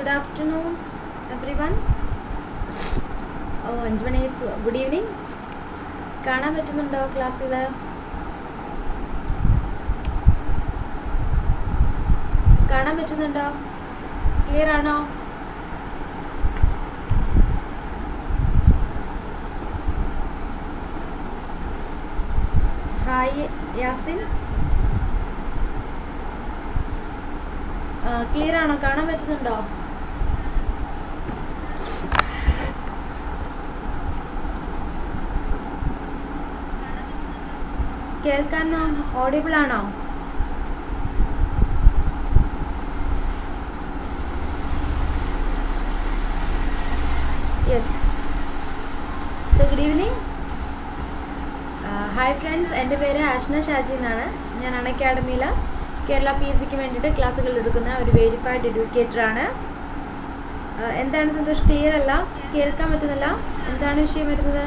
good afternoon everyone ഓ അഞ്ച് മണി ഗുഡ് ഈവനിങ് കാണാൻ പറ്റുന്നുണ്ടോ ക്ലാസ്സിൽ കാണാൻ പറ്റുന്നുണ്ടോ ക്ലിയർ ആണോ ഹായ് യാസിൻ ക്ലിയർ ആണോ കാണാൻ പറ്റുന്നുണ്ടോ കേൾക്കാൻ ഓഡിബിൾ ആണോ yes so good evening hi friends എൻ്റെ പേര് ആഷ്ന ഷാജി എന്നാണ് ഞാൻ അൺ അക്കാഡമിയിൽ കേരള പി എസ് സിക്ക് വേണ്ടിയിട്ട് ക്ലാസ്സുകൾ എടുക്കുന്ന ഒരു വെരിഫൈഡ് എഡ്യൂക്കേറ്ററാണ് എന്താണ് സന്തോഷ് ക്ലിയർ അല്ല കേൾക്കാൻ പറ്റുന്നില്ല എന്താണ് വിഷയം വരുന്നത്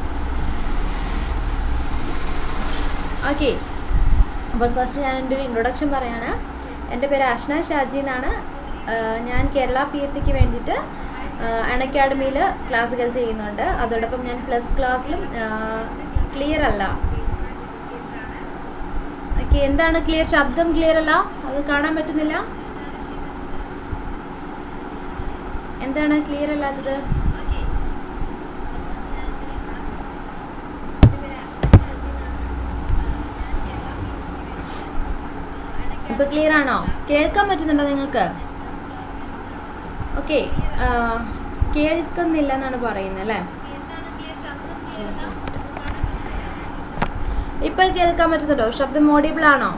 ഓക്കെ അപ്പോൾ ഫസ്റ്റ് ഞാൻ എൻ്റെ ഒരു ഇൻട്രൊഡക്ഷൻ പറയാണ് എൻ്റെ പേര് ആഷ്ന ഷാജി എന്നാണ് ഞാൻ കേരള പി എസ് സിക്ക് വേണ്ടിയിട്ട് അൺ അക്കാഡമിയിൽ ക്ലാസ്സുകൾ ചെയ്യുന്നുണ്ട് അതോടൊപ്പം ഞാൻ പ്ലസ് ക്ലാസ്സിലും ക്ലിയർ അല്ല ഓക്കെ എന്താണ് ക്ലിയർ ശബ്ദം ക്ലിയർ അല്ല അത് കാണാൻ പറ്റുന്നില്ല എന്താണ് ക്ലിയർ അല്ലാത്തത് ഇപ്പൊ ക്ലിയർ ആണോ കേൾക്കാൻ പറ്റുന്നുണ്ടോ നിങ്ങൾക്ക് ഓക്കെ കേൾക്കുന്നില്ല എന്നാണ് പറയുന്നത് അല്ലേ ഇപ്പോൾ കേൾക്കാൻ പറ്റുന്നുണ്ടോ ശബ്ദം ഓഡിയബിൾ ആണോ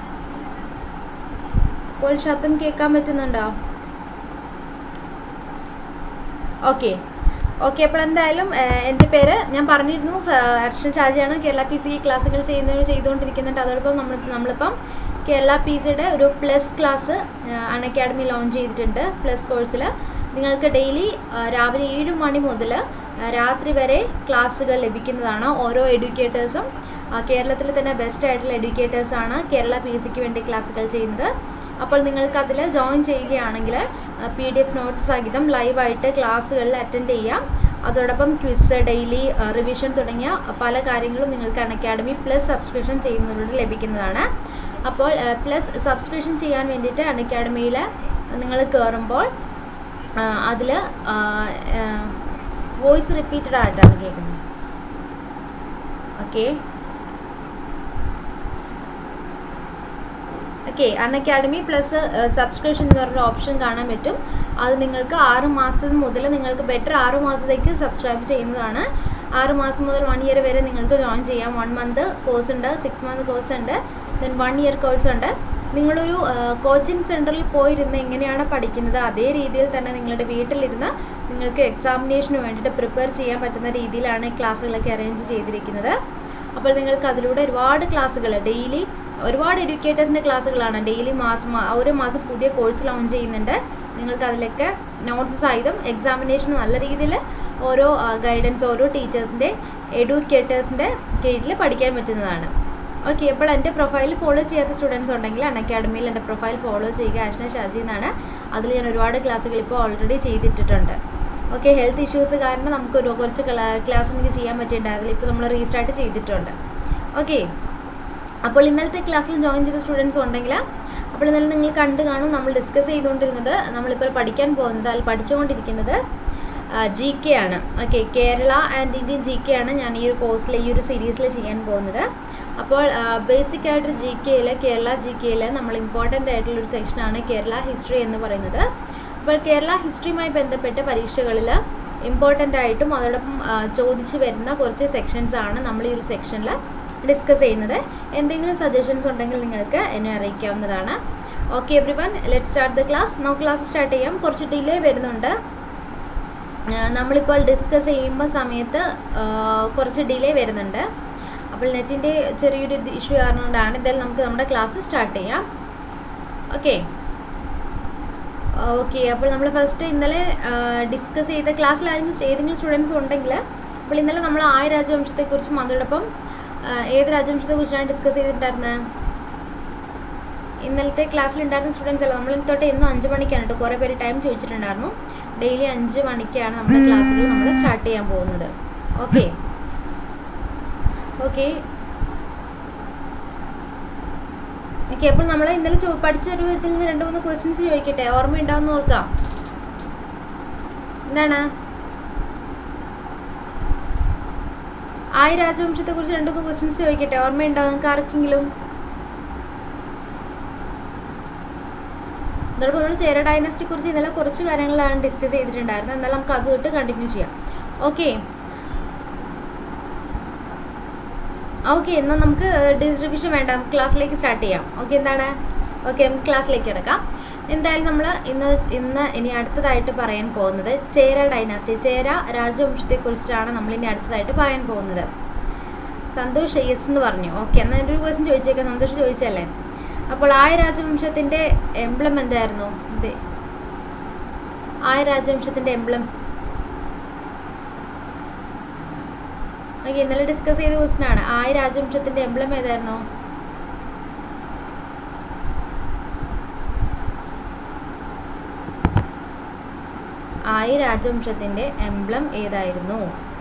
ഇപ്പോൾ ശബ്ദം കേൾക്കാൻ പറ്റുന്നുണ്ടോ ഓക്കെ ഓക്കെ അപ്പോൾ എന്തായാലും എൻ്റെ പേര് ഞാൻ പറഞ്ഞിരുന്നു അർഷൻ ഷാജിയാണ് കേരള പി സി ക്ലാസ്സുകൾ ചെയ്യുന്നതിന് ചെയ്തുകൊണ്ടിരിക്കുന്നുണ്ട് അതോടൊപ്പം നമ്മൾ നമ്മളിപ്പം കേരള പി സിയുടെ ഒരു plus class Unacademy launch ചെയ്തിട്ടുണ്ട് പ്ലസ് കോഴ്സിൽ നിങ്ങൾക്ക് ഡെയിലി രാവിലെ ഏഴ് മണി മുതൽ രാത്രി വരെ ക്ലാസ്സുകൾ ലഭിക്കുന്നതാണ് ഓരോ എഡ്യൂക്കേറ്റേഴ്സും കേരളത്തിൽ തന്നെ ബെസ്റ്റ് ആയിട്ടുള്ള എഡ്യൂക്കേറ്റേഴ്സാണ് കേരള പി സിക്ക് വേണ്ടി ക്ലാസ്സുകൾ ചെയ്യുന്നത് അപ്പോൾ നിങ്ങൾക്ക് അതിൽ ജോയിൻ ചെയ്യുകയാണെങ്കിൽ പി ഡി എഫ് നോട്ട്സ് സഹിതം ലൈവായിട്ട് ക്ലാസ്സുകളിൽ അറ്റൻഡ് ചെയ്യാം അതോടൊപ്പം ക്വിസ് ഡെയിലി റിവിഷൻ തുടങ്ങിയ പല കാര്യങ്ങളും നിങ്ങൾക്ക് അൺ അക്കാഡമി പ്ലസ് സബ്സ്ക്രിപ്ഷൻ ചെയ്യുന്നതിലൂടെ ലഭിക്കുന്നതാണ് അപ്പോൾ പ്ലസ് സബ്സ്ക്രിപ്ഷൻ ചെയ്യാൻ വേണ്ടിയിട്ട് അൺ അക്കാഡമിയിൽ നിങ്ങൾ കയറുമ്പോൾ അതിൽ വോയിസ് റിപ്പീറ്റഡ് ആയിട്ടാണ് കേൾക്കുന്നത് okay okay Unacademy plus subscription എന്ന് പറഞ്ഞ ഓപ്ഷൻ കാണാൻ പറ്റും അത് നിങ്ങൾക്ക് ആറ് മാസം മുതൽ നിങ്ങൾക്ക് ബെറ്റർ ആറ് മാസത്തേക്ക് സബ്സ്ക്രൈബ് ചെയ്യുന്നതാണ് ആറ് മാസം മുതൽ വൺ ഇയർ വരെ നിങ്ങൾക്ക് ജോയിൻ ചെയ്യാം വൺ മന്ത് കോഴ്സ് ഉണ്ട് സിക്സ് മന്ത് കോഴ്സ് ഉണ്ട് ദെൻ വൺ ഇയർ കോഴ്സ് ഉണ്ട് നിങ്ങളൊരു കോച്ചിങ് സെൻറ്ററിൽ പോയിരുന്ന് എങ്ങനെയാണ് പഠിക്കുന്നത് അതേ രീതിയിൽ തന്നെ നിങ്ങളുടെ വീട്ടിലിരുന്ന് നിങ്ങൾക്ക് എക്സാമിനേഷന് വേണ്ടിയിട്ട് പ്രിപ്പയർ ചെയ്യാൻ പറ്റുന്ന രീതിയിലാണ് ക്ലാസ്സുകളൊക്കെ അറേഞ്ച് ചെയ്തിരിക്കുന്നത് അപ്പോൾ നിങ്ങൾക്ക് അതിലൂടെ ഒരുപാട് ക്ലാസ്സുകൾ ഡെയിലി ഒരുപാട് എഡ്യൂക്കേറ്റേഴ്സിൻ്റെ ക്ലാസ്സുകളാണ് ഡെയിലി മാസം ഒരു മാസം പുതിയ കോഴ്സ് ലോഞ്ച് ചെയ്യുന്നുണ്ട് നിങ്ങൾക്ക് അതിലൊക്കെ നോട്ട്സ് സഹിതം എക്സാമിനേഷൻ നല്ല രീതിയിൽ ഓരോ ഗൈഡൻസ് ഓരോ ടീച്ചേഴ്സിൻ്റെ എഡ്യൂക്കേറ്റേഴ്സിൻ്റെ കീഴിൽ പഠിക്കാൻ പറ്റുന്നതാണ് ഓക്കെ അപ്പോൾ എൻ്റെ പ്രൊഫൈൽ ഫോളോ ചെയ്യാത്ത സ്റ്റുഡൻസ് ഉണ്ടെങ്കിൽ അൺ അക്കാഡമിയിൽ എൻ്റെ പ്രൊഫൈൽ ഫോളോ ചെയ്യുക ആഷ്ന ഷാജി എന്നാണ് അതിൽ ഞാൻ ഒരുപാട് ക്ലാസ്സുകൾ ഇപ്പോൾ ഓൾറെഡി ചെയ്തിട്ടിട്ടുണ്ട് ഓക്കെ ഹെൽത്ത് ഇഷ്യൂസ് കാരണം നമുക്ക് ഒരു കുറച്ച് ക്ലാസ് എനിക്ക് ചെയ്യാൻ പറ്റിയിട്ടുണ്ടായിരുന്നില്ല ഇപ്പോൾ നമ്മൾ റീസ്റ്റാർട്ട് ചെയ്തിട്ടുണ്ട് ഓക്കെ അപ്പോൾ ഇന്നലത്തെ ക്ലാസ്സിൽ ജോയിൻ ചെയ്ത സ്റ്റുഡൻസ് ഉണ്ടെങ്കിൽ അപ്പോൾ ഇന്നലെ നിങ്ങൾ കണ്ടു കാണും നമ്മൾ ഡിസ്കസ് ചെയ്തുകൊണ്ടിരുന്നത് നമ്മളിപ്പോൾ പഠിക്കാൻ പോകുന്നത് അതിൽ പഠിച്ചുകൊണ്ടിരിക്കുന്നത് ജി കെ ആണ് okay Kerala and Indian G K ആണ് ഞാൻ ഈ ഒരു കോഴ്സിൽ ഈ ഒരു സീരീസിൽ ചെയ്യാൻ പോകുന്നത് അപ്പോൾ ബേസിക് ആയിട്ട് ജി കെയിൽ കേരള ജി കെയിൽ നമ്മൾ ഇമ്പോർട്ടൻ്റ് ആയിട്ടുള്ളൊരു സെക്ഷനാണ് കേരള ഹിസ്റ്ററി എന്ന് പറയുന്നത് അപ്പോൾ കേരള ഹിസ്റ്ററിയുമായി ബന്ധപ്പെട്ട് പരീക്ഷകളിൽ ഇമ്പോർട്ടൻ്റ് ആയിട്ടും അതോടൊപ്പം ചോദിച്ചു വരുന്ന കുറച്ച് സെക്ഷൻസ് ആണ് നമ്മൾ ഈ ഒരു സെക്ഷനിൽ ഡിസ്കസ് ചെയ്യുന്നത് എന്തെങ്കിലും സജഷൻസ് ഉണ്ടെങ്കിൽ നിങ്ങൾക്ക് എന്നെ അറിയിക്കാവുന്നതാണ് okay everyone let start the class നമുക്ക് ക്ലാസ് സ്റ്റാർട്ട് ചെയ്യാം കുറച്ച് ഡിലേ വരുന്നുണ്ട് നമ്മളിപ്പോൾ ഡിസ്കസ് ചെയ്യുമ്പോൾ സമയത്ത് കുറച്ച് ഡിലേ വരുന്നുണ്ട് അപ്പോൾ നെറ്റിൻ്റെ ചെറിയൊരു ഇഷ്യൂ കാരണം കൊണ്ടാണ് എന്തായാലും നമുക്ക് നമ്മുടെ ക്ലാസ് സ്റ്റാർട്ട് ചെയ്യാം ഓക്കെ ഓക്കെ അപ്പോൾ നമ്മൾ ഫസ്റ്റ് ഇന്നലെ ഡിസ്കസ് ചെയ്ത ക്ലാസ്സിൽ ആരെങ്കിലും ഏതെങ്കിലും സ്റ്റുഡൻസ് ഉണ്ടെങ്കിൽ അപ്പോൾ ഇന്നലെ നമ്മൾ ആയ രാജവംശത്തെക്കുറിച്ചും അതോടൊപ്പം ഏത് രാജവംശത്തെക്കുറിച്ചാണ് ഡിസ്കസ് ചെയ്തിട്ടുണ്ടായിരുന്നത് ഇന്നലത്തെ ക്ലാസ്സിൽ ഉണ്ടായിരുന്ന സ്റ്റുഡൻസ് അല്ല നമ്മൾ തൊട്ട് ഇന്നും അഞ്ച് മണിക്കാണ് കേട്ടോ കുറേ പേര് ടൈം ചോദിച്ചിട്ടുണ്ടായിരുന്നു ഡെയിലി അഞ്ച് മണിക്കാണ് നമ്മുടെ ക്ലാസ്സുകൾ നമ്മൾ സ്റ്റാർട്ട് ചെയ്യാൻ പോകുന്നത് ഓക്കെ ഓക്കെ ഓക്കെ അപ്പോൾ നമ്മൾ ഇന്നലെ ചോ പഠിച്ച ഒരു ഇതിൽ നിന്ന് രണ്ട് മൂന്ന് ക്വസ്റ്റ്യൻസ് ചോദിക്കട്ടെ ഓർമ്മയുണ്ടാവുമെന്ന് ഓർക്കാം എന്താണ് ആയി രാജവംശത്തെ കുറിച്ച് രണ്ടു മൂന്ന് ക്വസ്റ്റ്യൻസ് ചോദിക്കട്ടെ ഓർമ്മയുണ്ടോ നിങ്ങൾക്ക് ആർക്കെങ്കിലും അതോടൊപ്പം നമ്മൾ ചേര ഡൈനസ്റ്റിയെ കുറിച്ച് ഇന്നലെ കുറച്ച് കാര്യങ്ങളാണ് ഡിസ്കസ് ചെയ്തിട്ടുണ്ടായിരുന്നത് എന്നാൽ നമുക്ക് അത് തൊട്ട് കണ്ടിന്യൂ ചെയ്യാം ഓക്കെ ഓക്കെ എന്നാൽ നമുക്ക് ഡിസ്ട്രിബ്യൂഷൻ വേണ്ട ക്ലാസ്സിലേക്ക് സ്റ്റാർട്ട് ചെയ്യാം ഓക്കെ എന്താണ് ഓക്കെ നമുക്ക് ക്ലാസ്സിലേക്ക് എടുക്കാം എന്തായാലും നമ്മൾ ഇന്ന് ഇന്ന് ഇനി അടുത്തതായിട്ട് പറയാൻ പോകുന്നത് ചേര ഡൈനാസ്റ്റി ചേര രാജവംശത്തെക്കുറിച്ചിട്ടാണ് നമ്മൾ ഇനി അടുത്തതായിട്ട് പറയാൻ പോകുന്നത് സന്തോഷ് യെസ് എന്ന് പറഞ്ഞു ഓക്കെ എന്നാൽ എൻ്റെ ഒരു ക്വസ്റ്റ്യൻ ചോദിച്ചേക്കാം സന്തോഷ് ചോദിച്ചല്ലേ അപ്പോൾ ആയ രാജവംശത്തിൻ്റെ എംബ്ലം എന്തായിരുന്നു ഇത് ആയ രാജവംശത്തിൻ്റെ എംബ്ലം ഓക്കെ ഇന്നലെ ഡിസ്കസ് ചെയ്ത ക്വസ്റ്റ്യൻ ആണ് ആയ രാജവംശത്തിൻ്റെ എംബ്ലം ഏതായിരുന്നു ആയി രാജവംശത്തിൻ്റെ എംബ്ലം ഏതായിരുന്നു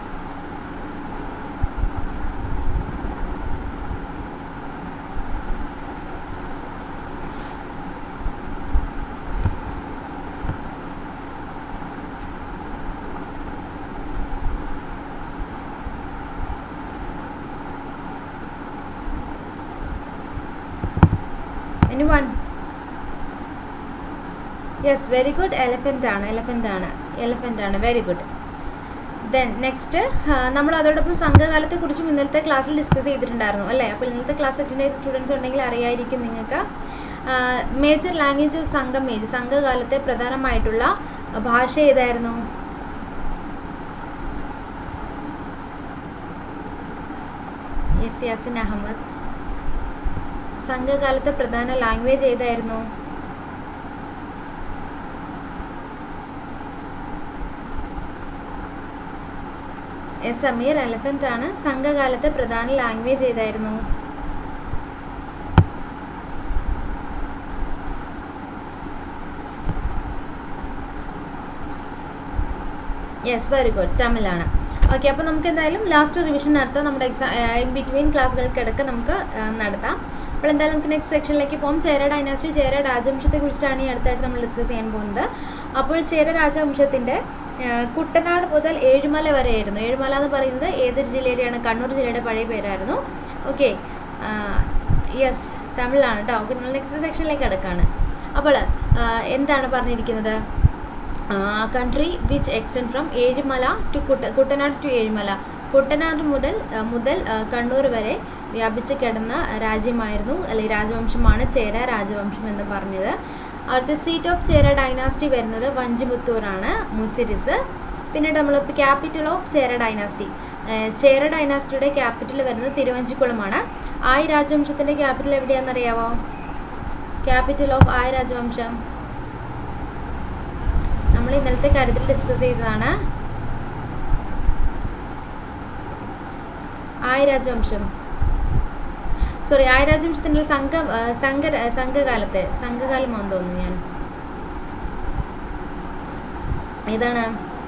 anyone yes very good elephant ആണ് എലഫൻ്റ് ആണ് എലഫൻ്റ് ആണ് വെരി ഗുഡ് ദെൻ നെക്സ്റ്റ് നമ്മൾ അതോടൊപ്പം സംഘകാലത്തെക്കുറിച്ചും ഇന്നലത്തെ ക്ലാസ്സിൽ ഡിസ്കസ് ചെയ്തിട്ടുണ്ടായിരുന്നു അല്ലേ അപ്പോൾ ഇന്നലത്തെ ക്ലാസ് അറ്റൻഡ് ചെയ്ത സ്റ്റുഡൻസ് ഉണ്ടെങ്കിൽ അറിയായിരിക്കും നിങ്ങൾക്ക് മേജർ ലാംഗ്വേജ് ഓഫ് സംഘം മേജ് സംഘകാലത്തെ പ്രധാനമായിട്ടുള്ള ഭാഷ ഏതായിരുന്നു യെസ് യാസിൻ അഹമ്മദ് സംഘകാലത്തെ പ്രധാന ലാംഗ്വേജ് ഏതായിരുന്നു എസ് അമീർ എലഫൻ്റ് ആണ് സംഘകാലത്തെ പ്രധാന ലാംഗ്വേജ് ഏതായിരുന്നു യെസ് വെരി ഗുഡ് തമിഴാണ് ഓക്കെ അപ്പോൾ നമുക്ക് എന്തായാലും ലാസ്റ്റ് റിവിഷൻ നടത്താം നമ്മുടെ എക്സാം ഇൻ ബിറ്റ്വീൻ ക്ലാസ്സുകൾക്കിടക്ക് നമുക്ക് നടത്താം അപ്പോൾ എന്തായാലും നമുക്ക് നെക്സ്റ്റ് സെക്ഷനിലേക്ക് പോകും ചേര ഡൈനാസ്റ്റി ചേര രാജവംശത്തെ കുറിച്ചിട്ടാണ് ഈ അടുത്തായിട്ട് നമ്മൾ ഡിസ്കസ് ചെയ്യാൻ പോകുന്നത് അപ്പോൾ ചേര രാജവംശത്തിൻ്റെ കുട്ടനാട് മുതൽ ഏഴുമല വരെയായിരുന്നു ഏഴുമല എന്ന് പറയുന്നത് ഏതൊരു ജില്ലയുടെയാണ് കണ്ണൂർ ജില്ലയുടെ പഴയ പേരായിരുന്നു ഓക്കെ യെസ് തമിഴാണ് കേട്ടോ ഓക്കെ നമ്മൾ നെക്സ്റ്റ് സെക്ഷനിലേക്ക് കിടക്കാണ് അപ്പോൾ എന്താണ് പറഞ്ഞിരിക്കുന്നത് country which extend from Ezhumala to കുട്ട കുട്ടനാട് ടു ഏഴുമല കുട്ടനാട് മുതൽ മുതൽ കണ്ണൂർ വരെ വ്യാപിച്ച് കിടന്ന രാജ്യമായിരുന്നു അല്ലെങ്കിൽ രാജവംശമാണ് ചേര രാജവംശം എന്ന് പറഞ്ഞത് അവിടുത്തെ സീറ്റ് ഓഫ് ചേര ഡൈനാസ്റ്റി വരുന്നത് വഞ്ചിമുത്തൂറാണ് മുസിരിസ് പിന്നീട് നമ്മൾ capital of Chera dynasty Chera ഡൈനാസ്റ്റിയുടെ ക്യാപിറ്റൽ വരുന്നത് തിരുവഞ്ചിക്കുളമാണ് ആയി രാജവംശത്തിൻ്റെ ക്യാപിറ്റൽ എവിടെയാണെന്നറിയാവോ ക്യാപിറ്റൽ ഓഫ് ആയ രാജവംശം നമ്മൾ ഇന്നലത്തെ കാര്യത്തിൽ ഡിസ്കസ് ചെയ്തതാണ് ആയ രാജവംശം സോറി ആയ രാജവംശത്തിൻ്റെ സംഘ സംഘ സംഘകാലത്തെ സംഘകാലമാണെന്ന് തോന്നുന്നു ഞാൻ ഏതാണ്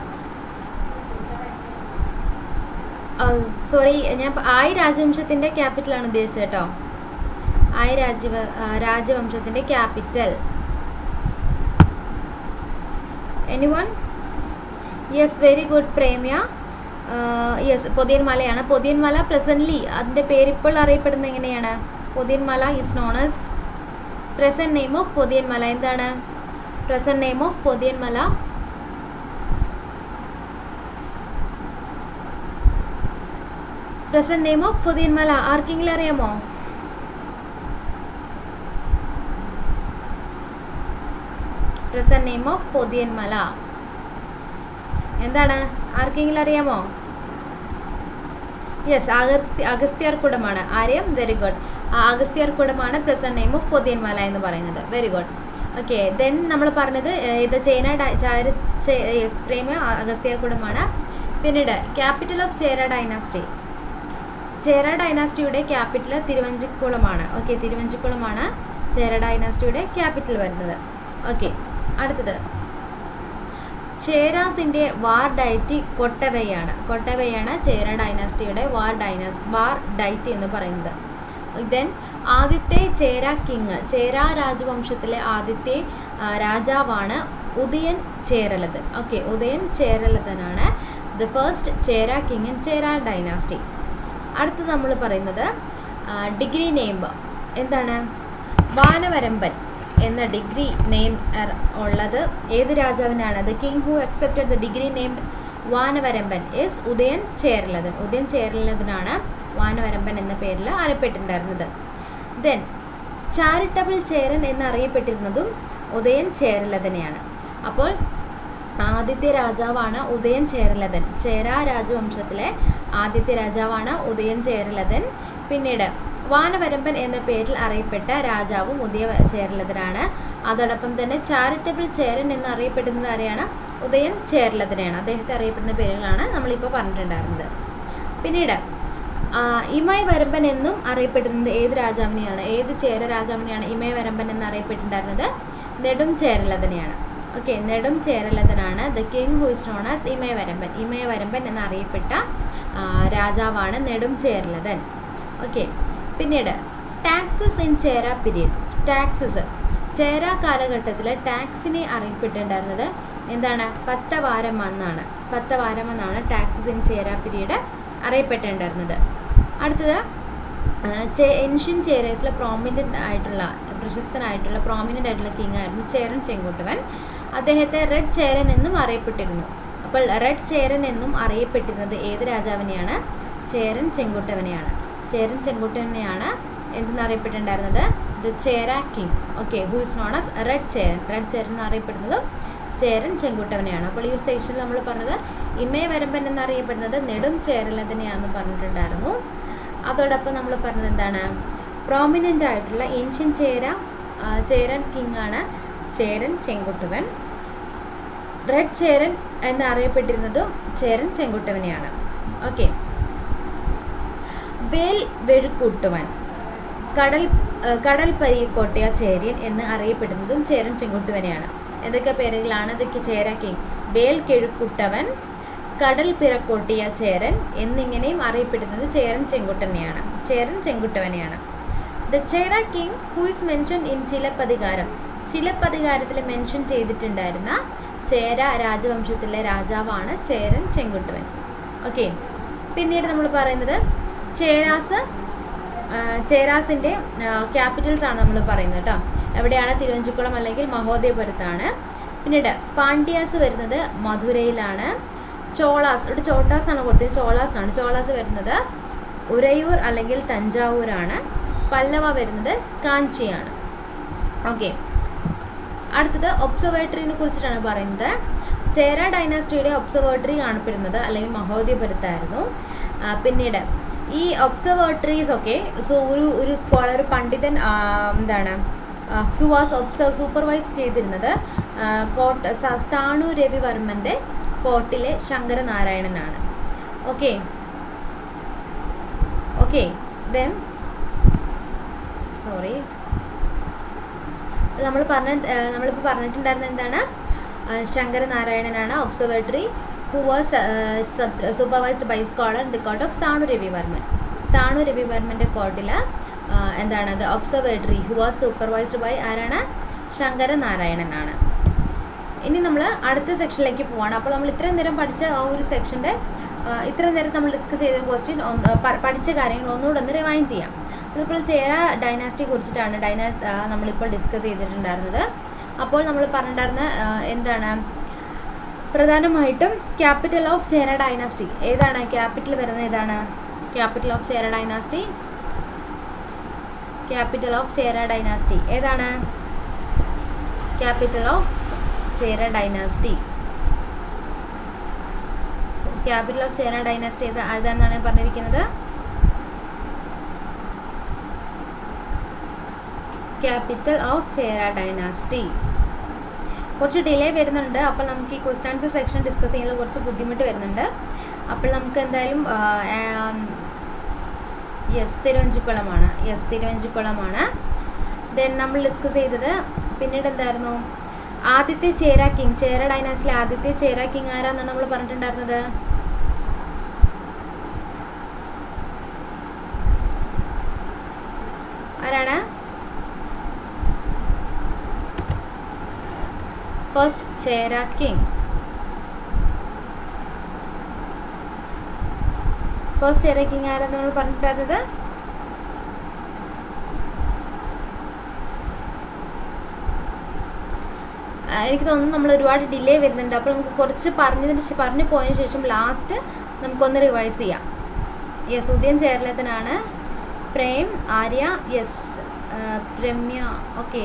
സോറി ഞാൻ ആയ രാജവംശത്തിൻ്റെ ക്യാപിറ്റലാണ് ഉദ്ദേശിച്ചത് കേട്ടോ ആയ രാജവ രാജവംശത്തിൻ്റെ capital anyone yes very good Premya yes പൊതിയൻമലയാണ് പൊതിയൻമല പ്രസൻ്റ്ലി അതിൻ്റെ പേരിപ്പോൾ അറിയപ്പെടുന്നത് എങ്ങനെയാണ് Pothiyanmala is known as present name of Pothiyanmala എന്താണ് present name of Pothiyanmala present name of Pothiyanmala ആർക്കെങ്കിലും അറിയാമോ പ്രസൻറ്റ് നെയിം ഓഫ് പൊതിയൻമല എന്താണ് ആർക്കെങ്കിലും അറിയാമോ യെസ് അഗസ്ത്യ അഗസ്ത്യാർകുടമാണ് ആര്യം വെരി ഗുഡ് അഗസ്ത്യാർകുടമാണ് പ്രസന്റ് നെയിം ഓഫ് പൊതിയൻമല എന്ന് പറയുന്നത് വെരി ഗുഡ് ഓക്കെ ദെൻ നമ്മൾ പറഞ്ഞത് ഇത് ചേന യെസ് പ്രേമ അഗസ്ത്യാർകുടമാണ് പിന്നീട് capital of Chera dynasty Chera ഡൈനാസ്റ്റിയുടെ ക്യാപിറ്റൽ തിരുവഞ്ചിക്കുളമാണ് ഓക്കെ തിരുവഞ്ചിക്കുളമാണ് ചേര ഡൈനാസ്റ്റിയുടെ ക്യാപിറ്റൽ വരുന്നത് ഓക്കെ അടുത്തത് ചേരാസിൻ്റെ വാർ ഡൈറ്റി കൊട്ടവയാണ് കൊട്ടവയാണ് ചേര ഡൈനാസ്റ്റിയുടെ വാർ ഡൈനാസ് വാർ ഡൈറ്റി എന്ന് പറയുന്നത് ദെൻ ആദ്യത്തെ ചേര കിങ് ചേര രാജവംശത്തിലെ ആദ്യത്തെ ആ, രാജാവാണ് ഉദയൻ ചേരലത് ഓക്കെ ഉദയൻ ചേരലതനാണ് the first Chera king in Chera dynasty അടുത്ത് നമ്മൾ പറയുന്നത് ഡിഗ്രി നെയിം എന്താണ് വാനവരമ്പൻ എന്ന ഡിഗ്രി നെയിം ഉള്ളത് ഏത് രാജാവിനാണ് the king who accepted the degree named Vanavaramban is Udayan Cheralathan Udayan ചേരലതനാണ് വാനവരമ്പൻ എന്ന പേരിൽ അറിയപ്പെട്ടിട്ടുണ്ടായിരുന്നത് ദെൻ ചാരിറ്റബിൾ ചേരൻ എന്നറിയപ്പെട്ടിരുന്നതും ഉദയൻ ചേരലതനെയാണ് അപ്പോൾ ആദ്യത്തെ രാജാവാണ് ഉദയൻ ചേരലതൻ ചേര രാജവംശത്തിലെ ആദ്യത്തെ രാജാവാണ് ഉദയൻ ചേരലതൻ പിന്നീട് വാനവരമ്പൻ എന്ന പേരിൽ അറിയപ്പെട്ട രാജാവും ഉദയ ചേരലതനാണ് അതോടൊപ്പം തന്നെ ചാരിറ്റബിൾ ചേരൻ എന്നറിയപ്പെടുന്നത് ആരെയാണ് ഉദയൻ ചേരലതനെയാണ് അദ്ദേഹത്തെ അറിയപ്പെടുന്ന പേരുകളാണ് നമ്മളിപ്പോൾ പറഞ്ഞിട്ടുണ്ടായിരുന്നത് പിന്നീട് ആ, ഇമയ് വരമ്പൻ എന്നും അറിയപ്പെട്ടിരുന്നത് ഏത് രാജാവിനെയാണ് ഏത് ചേര രാജാവിനെയാണ് ഇമയ് വരമ്പൻ എന്ന് അറിയപ്പെട്ടിട്ടുണ്ടായിരുന്നത് നെടും ചേരലതനെയാണ് ഓക്കെ നെടും ചേരലതനാണ് the king who is known as Imayavaramban Imayavaramban എന്നറിയപ്പെട്ട ആ, രാജാവാണ് നെടും ചേരലതൻ ഓക്കെ പിന്നീട് taxes in Chera period taxes Chera കാലഘട്ടത്തിൽ ടാക്സിനെ അറിയപ്പെട്ടിട്ടുണ്ടായിരുന്നത് എന്താണ് പത്തവാരം എന്നാണ് പത്തവാരം എന്നാണ് ടാക്സസ് ഇൻ ചേര പീരീഡ് അറിയപ്പെട്ടിട്ടുണ്ടായിരുന്നത് അടുത്തത് ഏൻഷ്യൻ ചേരേഴ്സിലെ പ്രോമിനൻ്റ് ആയിട്ടുള്ള പ്രശസ്തനായിട്ടുള്ള പ്രോമിനൻ്റ് ആയിട്ടുള്ള കിങ് ആയിരുന്നു ചേരൻ ചെങ്കുട്ടുവൻ അദ്ദേഹത്തെ റെഡ് ചേരൻ എന്നും അറിയപ്പെട്ടിരുന്നു അപ്പോൾ റെഡ് ചേരൻ എന്നും അറിയപ്പെട്ടിരുന്നത് ഏത് രാജാവിനെയാണ് ചേരൻ ചെങ്കുട്ടവനെയാണ് ചേരൻ ചെങ്കുട്ടവനെയാണ് എന്തെന്നറിയപ്പെട്ടിട്ടുണ്ടായിരുന്നത് the Chera king okay who is known as red Cheran red Cheran എന്നറിയപ്പെടുന്നതും ചേരൻ ചെങ്കുട്ടവനെയാണ് അപ്പോൾ ഈ ഒരു സെക്ഷനിൽ നമ്മൾ പറഞ്ഞത് ഇമയ വരമ്പൻ എന്നറിയപ്പെടുന്നത് നെടും ചേരലതിനെയാണെന്ന് പറഞ്ഞിട്ടുണ്ടായിരുന്നു അതോടൊപ്പം നമ്മൾ പറഞ്ഞത് എന്താണ് പ്രോമിനൻ്റ് ആയിട്ടുള്ള ഏൻഷ്യൻ ചേര ആ, ചേരൻ കിങ് ആണ് ചേരൻ ചെങ്കുട്ടുവൻ റെഡ് ചേരൻ എന്നറിയപ്പെട്ടിരുന്നതും ചേരൻ ചെങ്കുട്ടുവനെയാണ് ഓക്കെ വേൽ വെഴുക്കുട്ടുവൻ കടൽ ആ, കടൽ പരിയക്കോട്ടയ ചേര്യൻ എന്ന് അറിയപ്പെടുന്നതും ചേരൻ ചെങ്കുട്ടുവനെയാണ് ഏതൊക്കെ പേരുകളാണ് ഇതൊക്കെ ചേര കിങ് വേൽ കിഴുക്കുട്ടവൻ കടൽ പിറക്കോട്ടിയ ചേരൻ എന്നിങ്ങനെയും അറിയപ്പെടുന്നത് ചേരൻ ചെങ്കുട്ടനെയാണ് ചേരൻ ചെങ്കുട്ടവനെയാണ് the Chera king who is mention in Chilappathikaram ചിലപ്പതികാരത്തിൽ മെൻഷൻ ചെയ്തിട്ടുണ്ടായിരുന്ന ചേര രാജവംശത്തിലെ രാജാവാണ് ചേരൻ ചെങ്കുട്ടുവൻ ഓക്കെ പിന്നീട് നമ്മൾ പറയുന്നത് ചേരാസ് ആ, ചേരാസിൻ്റെ ക്യാപിറ്റൽസ് ആണ് നമ്മൾ പറയുന്നത് കേട്ടോ എവിടെയാണ് തിരുവഞ്ചിക്കുളം അല്ലെങ്കിൽ മഹോദയപുരത്താണ് പിന്നീട് പാണ്ഡ്യാസ് വരുന്നത് മധുരയിലാണ് ചോളാസ് ഇവിടെ ചോട്ടാസ് എന്നാണ് കൊടുത്തത് ചോളാസ് ആണ് ചോളാസ് വരുന്നത് ഉരയൂർ അല്ലെങ്കിൽ തഞ്ചാവൂരാണ് പല്ലവ വരുന്നത് കാഞ്ചിയാണ് ഓക്കെ അടുത്തത് ഒബ്സർവേറ്ററിനെ കുറിച്ചിട്ടാണ് പറയുന്നത് ചേര ഡൈനാസ്റ്റിയുടെ ഒബ്സർവേറ്ററി കാണപ്പെടുന്നത് അല്ലെങ്കിൽ മഹോദയപുരത്തായിരുന്നു ആ, പിന്നീട് ഈ ഒബ്സർവേറ്ററീസ് ഒക്കെ സോ ഒരു ഒരു സ്കോളർ ഒരു പണ്ഡിതൻ ആ, എന്താണ് ഹു വാസ് ഒബ്സർവ് സൂപ്പർവൈസ് ചെയ്തിരുന്നത് ആ, കോട്ട് സ- സ്ഥാണു രവിവർമ്മൻ്റെ കോട്ടിലെ ശങ്കരനാരായണനാണ് ഓക്കെ ഓക്കെ ദെൻ സോറി നമ്മൾ പറഞ്ഞ ഏഹ് നമ്മളിപ്പോൾ പറഞ്ഞിട്ടുണ്ടായിരുന്നത് എന്താണ് ആഹ് ശങ്കരനാരായണനാണ് observatory who was supervised by scholar the court of Sthanu Ravivarman Sthanu രവിവർമ്മൻ്റെ കോട്ടിൽ എന്താണ് the observatory who was supervised by ആരാണ് ശങ്കരനാരായണനാണ് ഇനി നമ്മൾ അടുത്ത സെക്ഷനിലേക്ക് പോവാണ് അപ്പോൾ നമ്മൾ ഇത്രയും നേരം പഠിച്ച ആ ഒരു സെക്ഷൻ്റെ ഇത്രയും നേരം നമ്മൾ ഡിസ്കസ് ചെയ്ത ക്വസ്റ്റ്യൻ ഒന്ന് പ- പഠിച്ച കാര്യങ്ങൾ ഒന്നുകൂടെ ഒന്ന് റിവൈൻഡ് ചെയ്യാം അതിപ്പോൾ ചേര ഡൈനാസ്റ്റിയെ കുറിച്ചിട്ടാണ് ഡൈനാസ് നമ്മളിപ്പോൾ ഡിസ്കസ് ചെയ്തിട്ടുണ്ടായിരുന്നത് അപ്പോൾ നമ്മൾ പറഞ്ഞിട്ടുണ്ടായിരുന്ന ആ, എന്താണ് പ്രധാനമായിട്ടും ക്യാപിറ്റൽ ഓഫ് ചേര ഡൈനാസ്റ്റി ഏതാണ് ക്യാപിറ്റൽ വരുന്നത് ഏതാണ് capital of Chera dynasty capital of Chera dynasty ഏതാണ് capital of Chera dynasty capital of Chera dynasty ഏത് ഏതാണെന്നാണ് പറഞ്ഞിരിക്കുന്നത് ക്യാപിറ്റൽ ഓഫ് ചേര ഡൈനാസ്റ്റി കുറച്ച് ഡിലേ വരുന്നുണ്ട് അപ്പോൾ നമുക്ക് ഈ ക്വസ്റ്റ് ആൻസർ സെക്ഷൻ ഡിസ്കസ് ചെയ്യാൻ കുറച്ച് ബുദ്ധിമുട്ട് വരുന്നുണ്ട് അപ്പോൾ നമുക്ക് എന്തായാലും യെസ് തിരുവഞ്ചിക്കുളമാണ് യെസ് തിരുവഞ്ചിക്കുളമാണ് ദെൻ നമ്മൾ ഡിസ്കസ് ചെയ്തത് പിന്നീട് എന്തായിരുന്നു ആദ്യത്തെ ചേര കിങ് ചേര ഡൈനാസിലെ ആദ്യത്തെ ചേര കിങ് ആരാന്നാണ് നമ്മൾ പറഞ്ഞിട്ടുണ്ടായിരുന്നത് ആരാണ് first Chera king first Chera king ആരാന്ന് നമ്മൾ പറഞ്ഞിട്ടുണ്ടായിരുന്നത് ആ, എനിക്ക് തോന്നുന്നു നമ്മൾ ഒരുപാട് ഡിലേ വരുന്നുണ്ട് അപ്പോൾ നമുക്ക് കുറച്ച് പറഞ്ഞതിന് ശേ- പറഞ്ഞു പോയതിന് ശേഷം ലാസ്റ്റ് നമുക്കൊന്ന് റിവൈസ് ചെയ്യാം യെസ് ഉദയൻ ചേർലത്തിനാണ് Prem Arya yes Ramya okay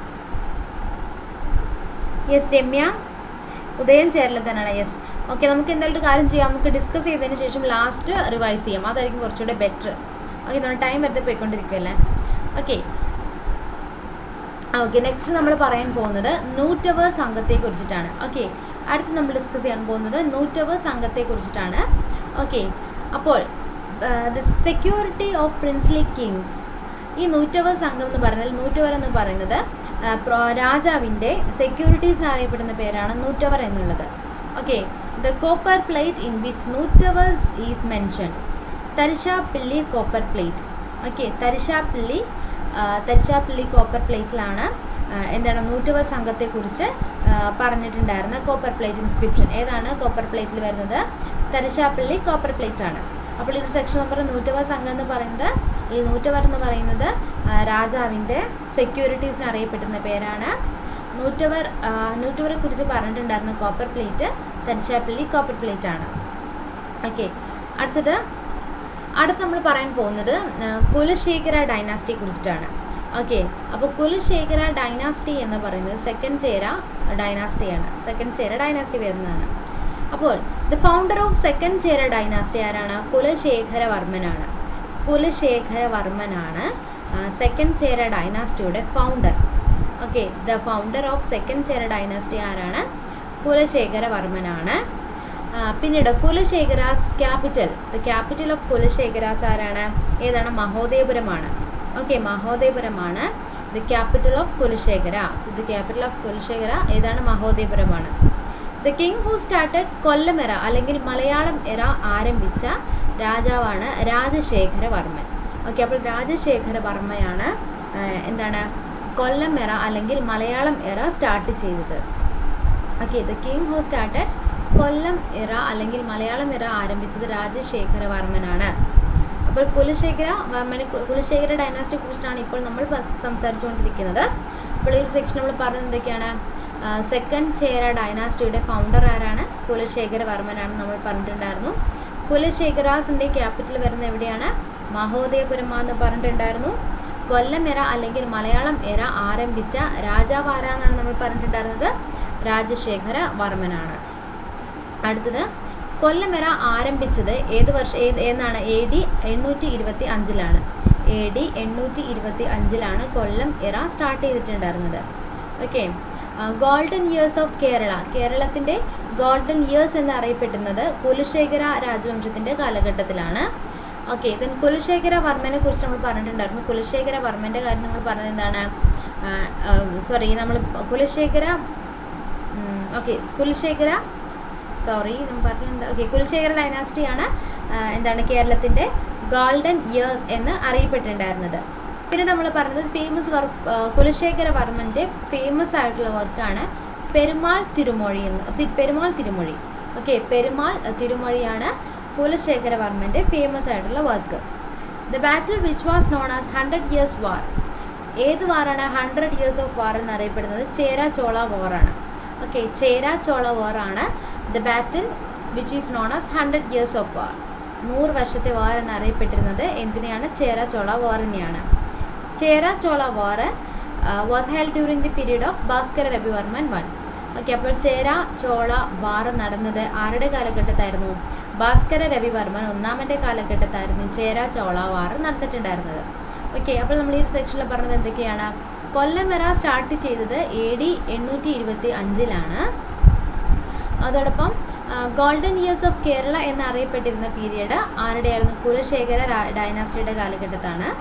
yes Ramya Udayan ചേർലത്തനാണ് യെസ് ഓക്കെ നമുക്ക് എന്തായാലും ഒരു കാര്യം ചെയ്യാം നമുക്ക് ഡിസ്കസ് ചെയ്തതിന് ശേഷം ലാസ്റ്റ് റിവൈസ് ചെയ്യാം അതായിരിക്കും കുറച്ചുകൂടെ ബെറ്റർ ഓക്കെ നമ്മൾ ടൈം വെറുതെ പോയിക്കൊണ്ടിരിക്കുകയല്ലേ ഓക്കെ ഓക്കെ നെക്സ്റ്റ് നമ്മൾ പറയാൻ പോകുന്നത് നൂറ്റവർ സംഘത്തെ കുറിച്ചിട്ടാണ് ഓക്കെ അടുത്ത് നമ്മൾ ഡിസ്കസ് ചെയ്യാൻ പോകുന്നത് നൂറ്റവർ സംഘത്തെ കുറിച്ചിട്ടാണ് ഓക്കെ അപ്പോൾ the security of princely kings ഈ നൂറ്റവർ സംഘം എന്ന് പറഞ്ഞാൽ നൂറ്റവർ എന്ന് പറയുന്നത് ആ, പ്രോ- രാജാവിൻ്റെ സെക്യൂരിറ്റീസ് അറിയപ്പെടുന്ന പേരാണ് നൂറ്റവർ എന്നുള്ളത് okay the copper plate in which നൂറ്റവേഴ്സ് is mention Tharisappally copper plate okay Tharisappally ആ, തരിശാപ്പിള്ളി കോപ്പർ പ്ലേറ്റിലാണ് ആ, എന്താണ് നൂറ്റവർ സംഘത്തെക്കുറിച്ച് ആ, പറഞ്ഞിട്ടുണ്ടായിരുന്ന കോപ്പർ പ്ലേറ്റ് ഇൻസ്ക്രിപ്ഷൻ ഏതാണ് കോപ്പർ പ്ലേറ്റിൽ വരുന്നത് തരിശാപ്പിള്ളി കോപ്പർ പ്ലേറ്റ് ആണ് അപ്പോൾ ഈ ഒരു സെക്ഷൻ നമ്പർ നൂറ്റവർ സംഘം എന്ന് പറയുന്നത് ഈ നൂറ്റവർ എന്ന് പറയുന്നത് ആ, രാജാവിൻ്റെ സെക്യൂരിറ്റീസിന് അറിയപ്പെടുന്ന പേരാണ് നൂറ്റവർ ആ, നൂറ്റവരെ കുറിച്ച് പറഞ്ഞിട്ടുണ്ടായിരുന്ന copper plate Tharisappally copper plate ആണ് ഓക്കെ അടുത്തത് അടുത്ത് നമ്മൾ പറയാൻ പോകുന്നത് ആ, കുലശേഖര ഡൈനാസ്റ്റിയെ കുറിച്ചിട്ടാണ് ഓക്കെ അപ്പോൾ കുലശേഖര ഡൈനാസ്റ്റി എന്ന് പറയുന്നത് സെക്കൻഡ് ചേര ഡൈനാസ്റ്റിയാണ് സെക്കൻഡ് ചേര ഡൈനാസ്റ്റി വരുന്നതാണ് അപ്പോൾ the founder of second Chera dynasty ആരാണ് കുലശേഖര വർമ്മനാണ് കുലശേഖര വർമ്മനാണ് സെക്കൻഡ് ചേര ഡൈനാസ്റ്റിയുടെ founder okay the founder of second Chera dynasty ആരാണ് കുലശേഖര വർമ്മനാണ് ആ, പിന്നീട് Kulasekharas capital the capital of Kulasekharas ആരാണ് ഏതാണ് മഹോദയപുരമാണ് ഓക്കെ മഹോദയപുരമാണ് the capital of Kulasekhara the capital of Kulasekhara ഏതാണ് മഹോദയപുരമാണ് the king who started Kollam era അല്ലെങ്കിൽ മലയാളം എറ ആരംഭിച്ച രാജാവാണ് രാജശേഖര വർമ്മൻ ഓക്കെ അപ്പോൾ രാജശേഖര വർമ്മയാണ് ആ, എന്താണ് കൊല്ലം എറ അല്ലെങ്കിൽ മലയാളം എറ സ്റ്റാർട്ട് ചെയ്തത് okay the king who started Kollam era അല്ലെങ്കിൽ മലയാളം ഇറ ആരംഭിച്ചത് രാജശേഖര വർമ്മനാണ് അപ്പോൾ കുലശേഖര വർമ്മനെ കു- കുലശേഖര ഡൈനാസ്റ്റിയെ കുറിച്ചിട്ടാണ് ഇപ്പോൾ നമ്മൾ പ- സംസാരിച്ചുകൊണ്ടിരിക്കുന്നത് അപ്പോൾ ഈ ഒരു സെക്ഷൻ നമ്മൾ പറഞ്ഞത് എന്തൊക്കെയാണ് സെക്കൻഡ് ചേര ഡൈനാസ്റ്റിയുടെ ഫൗണ്ടർ ആരാണ് കുലശേഖര വർമ്മനാണ് നമ്മൾ പറഞ്ഞിട്ടുണ്ടായിരുന്നു കുലശേഖരാസിൻ്റെ ക്യാപിറ്റൽ വരുന്നത് എവിടെയാണ് മഹോദയപുരം എന്ന് പറഞ്ഞിട്ടുണ്ടായിരുന്നു കൊല്ലം എറ അല്ലെങ്കിൽ മലയാളം എറ ആരംഭിച്ച രാജാവ് ആരാണെന്നാണ് നമ്മൾ പറഞ്ഞിട്ടുണ്ടായിരുന്നത് രാജശേഖര വർമ്മനാണ് അടുത്തത് കൊല്ലമെറ ആരംഭിച്ചത് ഏത് വർഷം ഏത് എന്നാണ് എ ഡി എണ്ണൂറ്റി ഇരുപത്തി അഞ്ചിലാണ് എ ഡി എണ്ണൂറ്റി ഇരുപത്തി അഞ്ചിലാണ് കൊല്ലം ഇറ സ്റ്റാർട്ട് ചെയ്തിട്ടുണ്ടായിരുന്നത് okay golden years of Kerala കേരളത്തിൻ്റെ ഗോൾഡൻ ഇയേഴ്സ് എന്നറിയപ്പെടുന്നത് കുലശേഖര രാജവംശത്തിൻ്റെ കാലഘട്ടത്തിലാണ് ഓക്കെ ദെൻ കുലശേഖര വർമ്മനെ കുറിച്ച് നമ്മൾ പറഞ്ഞിട്ടുണ്ടായിരുന്നു കുലശേഖര വർമ്മൻ്റെ കാര്യം നമ്മൾ പറഞ്ഞത് എന്താണ് സോറി നമ്മൾ കുലശേഖര ഓക്കെ കുലശേഖര സോറി നമ്മൾ പറഞ്ഞത് എന്താ ഓക്കെ കുലശേഖര ഡൈനാസ്റ്റിയാണ് എന്താണ് കേരളത്തിൻ്റെ ഗോൾഡൻ ഇയേഴ്സ് എന്ന് അറിയപ്പെട്ടിട്ടുണ്ടായിരുന്നത് പിന്നെ നമ്മൾ പറഞ്ഞത് ഫേമസ് വർക്ക് കുലശേഖര വർമ്മൻ്റെ ഫേമസ് ആയിട്ടുള്ള വർക്കാണ് പെരുമാൾ തിരുമൊഴി എന്ന് തി- പെരുമാൾ തിരുമൊഴി ഓക്കെ പെരുമാൾ അഹ്, തിരുമൊഴിയാണ് കുലശേഖര വർമ്മൻ്റെ ഫേമസ് ആയിട്ടുള്ള work the battle which was known as hundred years war ഏത് വാറാണ് ഹൺഡ്രഡ് ഇയേഴ്സ് ഓഫ് വാർ എന്നറിയപ്പെടുന്നത് ചേര ചോള വാറാണ് ഓക്കെ ചേര ചോള വാറാണ് the battle which is known as hundred years of war നൂറ് വർഷത്തെ വാർ എന്നറിയപ്പെട്ടിരുന്നത് എന്തിനെയാണ് ചേര ചോള വാറിനെയാണ് ചേര ചോള വാർ was held during the period of Bhaskara Ravivarman one okay അപ്പോൾ ചേര ചോള വാർ നടന്നത് ആരുടെ കാലഘട്ടത്തായിരുന്നു ഭാസ്കര രവിവർമ്മൻ ഒന്നാമൻ്റെ കാലഘട്ടത്തായിരുന്നു ചേര ചോള വാർ നടന്നിട്ടുണ്ടായിരുന്നത് ഓക്കെ അപ്പോൾ നമ്മൾ ഈ സെക്ഷനിൽ പറഞ്ഞത് എന്തൊക്കെയാണ് കൊല്ലം വര സ്റ്റാർട്ട് ചെയ്തത് എ ഡി എണ്ണൂറ്റി ഇരുപത്തി അഞ്ചിലാണ് അതോടൊപ്പം ഗോൾഡൻ ഇയേഴ്സ് ഓഫ് കേരള എന്നറിയപ്പെട്ടിരുന്ന പീരീഡ് ആരുടെയായിരുന്നു കുലശേഖര രാ- ഡൈനാസ്റ്റിയുടെ കാലഘട്ടത്താണ്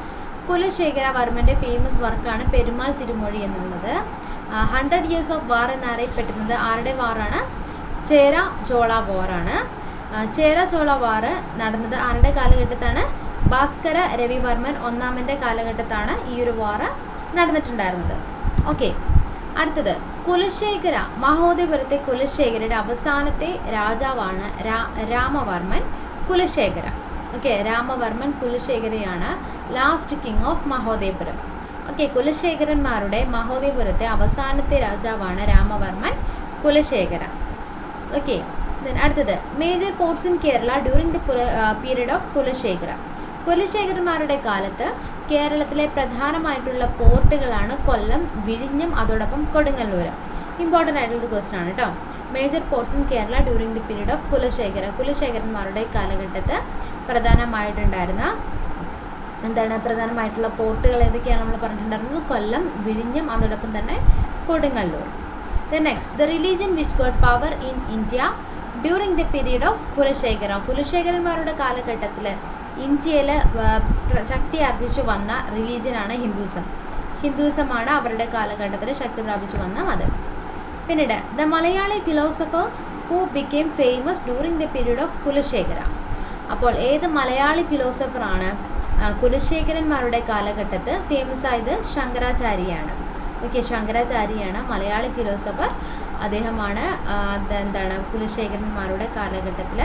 കുലശേഖരവർമ്മൻ്റെ ഫേമസ് വർക്കാണ് പെരുമാൾ തിരുമൊഴി എന്നുള്ളത് ഹൺഡ്രഡ് ഇയേഴ്സ് ഓഫ് വാർ എന്നറിയപ്പെട്ടിരുന്നത് ആരുടെ വാറാണ് ചേര ചോള വാറാണ് ചേര ചോള വാർ നടന്നത് ആരുടെ കാലഘട്ടത്താണ് ഭാസ്കര രവിവർമ്മൻ ഒന്നാമൻ്റെ കാലഘട്ടത്താണ് ഈ ഒരു വാർ നടന്നിട്ടുണ്ടായിരുന്നത് ഓക്കെ അടുത്തത് കുലശേഖര മഹോദയപുരത്തെ കുലശേഖരയുടെ അവസാനത്തെ രാജാവാണ് രാ രാമവർമ്മൻ കുലശേഖര ഓക്കെ രാമവർമ്മൻ കുലശേഖരയാണ് last king of Mahodayapuram okay കുലശേഖരന്മാരുടെ മഹോദയപുരത്തെ അവസാനത്തെ രാജാവാണ് രാമവർമ്മൻ കുലശേഖര ഓക്കെ അടുത്തത് major ports in Kerala during the period of Kulasekhara കുലശേഖരന്മാരുടെ കാലത്ത് കേരളത്തിലെ പ്രധാനമായിട്ടുള്ള പോർട്ടുകളാണ് കൊല്ലം വിഴിഞ്ഞം അതോടൊപ്പം കൊടുങ്ങല്ലൂർ ഇമ്പോർട്ടൻ്റ് ആയിട്ടുള്ളൊരു ക്വസ്റ്റൻ ആണ് കേട്ടോ major ports in Kerala during the period of Kulasekhara കുലശേഖരന്മാരുടെ കാലഘട്ടത്ത് പ്രധാനമായിട്ടുണ്ടായിരുന്ന എന്താണ് പ്രധാനമായിട്ടുള്ള പോർട്ടുകൾ ഏതൊക്കെയാണ് നമ്മൾ പറഞ്ഞിട്ടുണ്ടായിരുന്നത് കൊല്ലം വിഴിഞ്ഞം അതോടൊപ്പം തന്നെ Kodungallur the next the religion which god power in India during the period of Kulasekhara കുലശേഖരന്മാരുടെ കാലഘട്ടത്തിൽ ഇന്ത്യയിൽ ശക്തി ആർജിച്ചു വന്ന റിലീജിയനാണ് ഹിന്ദുസം ഹിന്ദുസമാണ് അവരുടെ കാലഘട്ടത്തിൽ ശക്തി പ്രാപിച്ചു വന്ന മതം പിന്നീട് the Malayali philosopher who became famous during the period of Kulasekhara അപ്പോൾ ഏത് മലയാളി ഫിലോസഫറാണ് കുലശേഖരന്മാരുടെ കാലഘട്ടത്ത് ഫേമസ് ആയത് ശങ്കരാചാര്യയാണ് ഓക്കെ ശങ്കരാചാര്യയാണ് മലയാളി ഫിലോസഫർ അദ്ദേഹമാണ് എന്താണ് കുലശേഖരന്മാരുടെ കാലഘട്ടത്തിൽ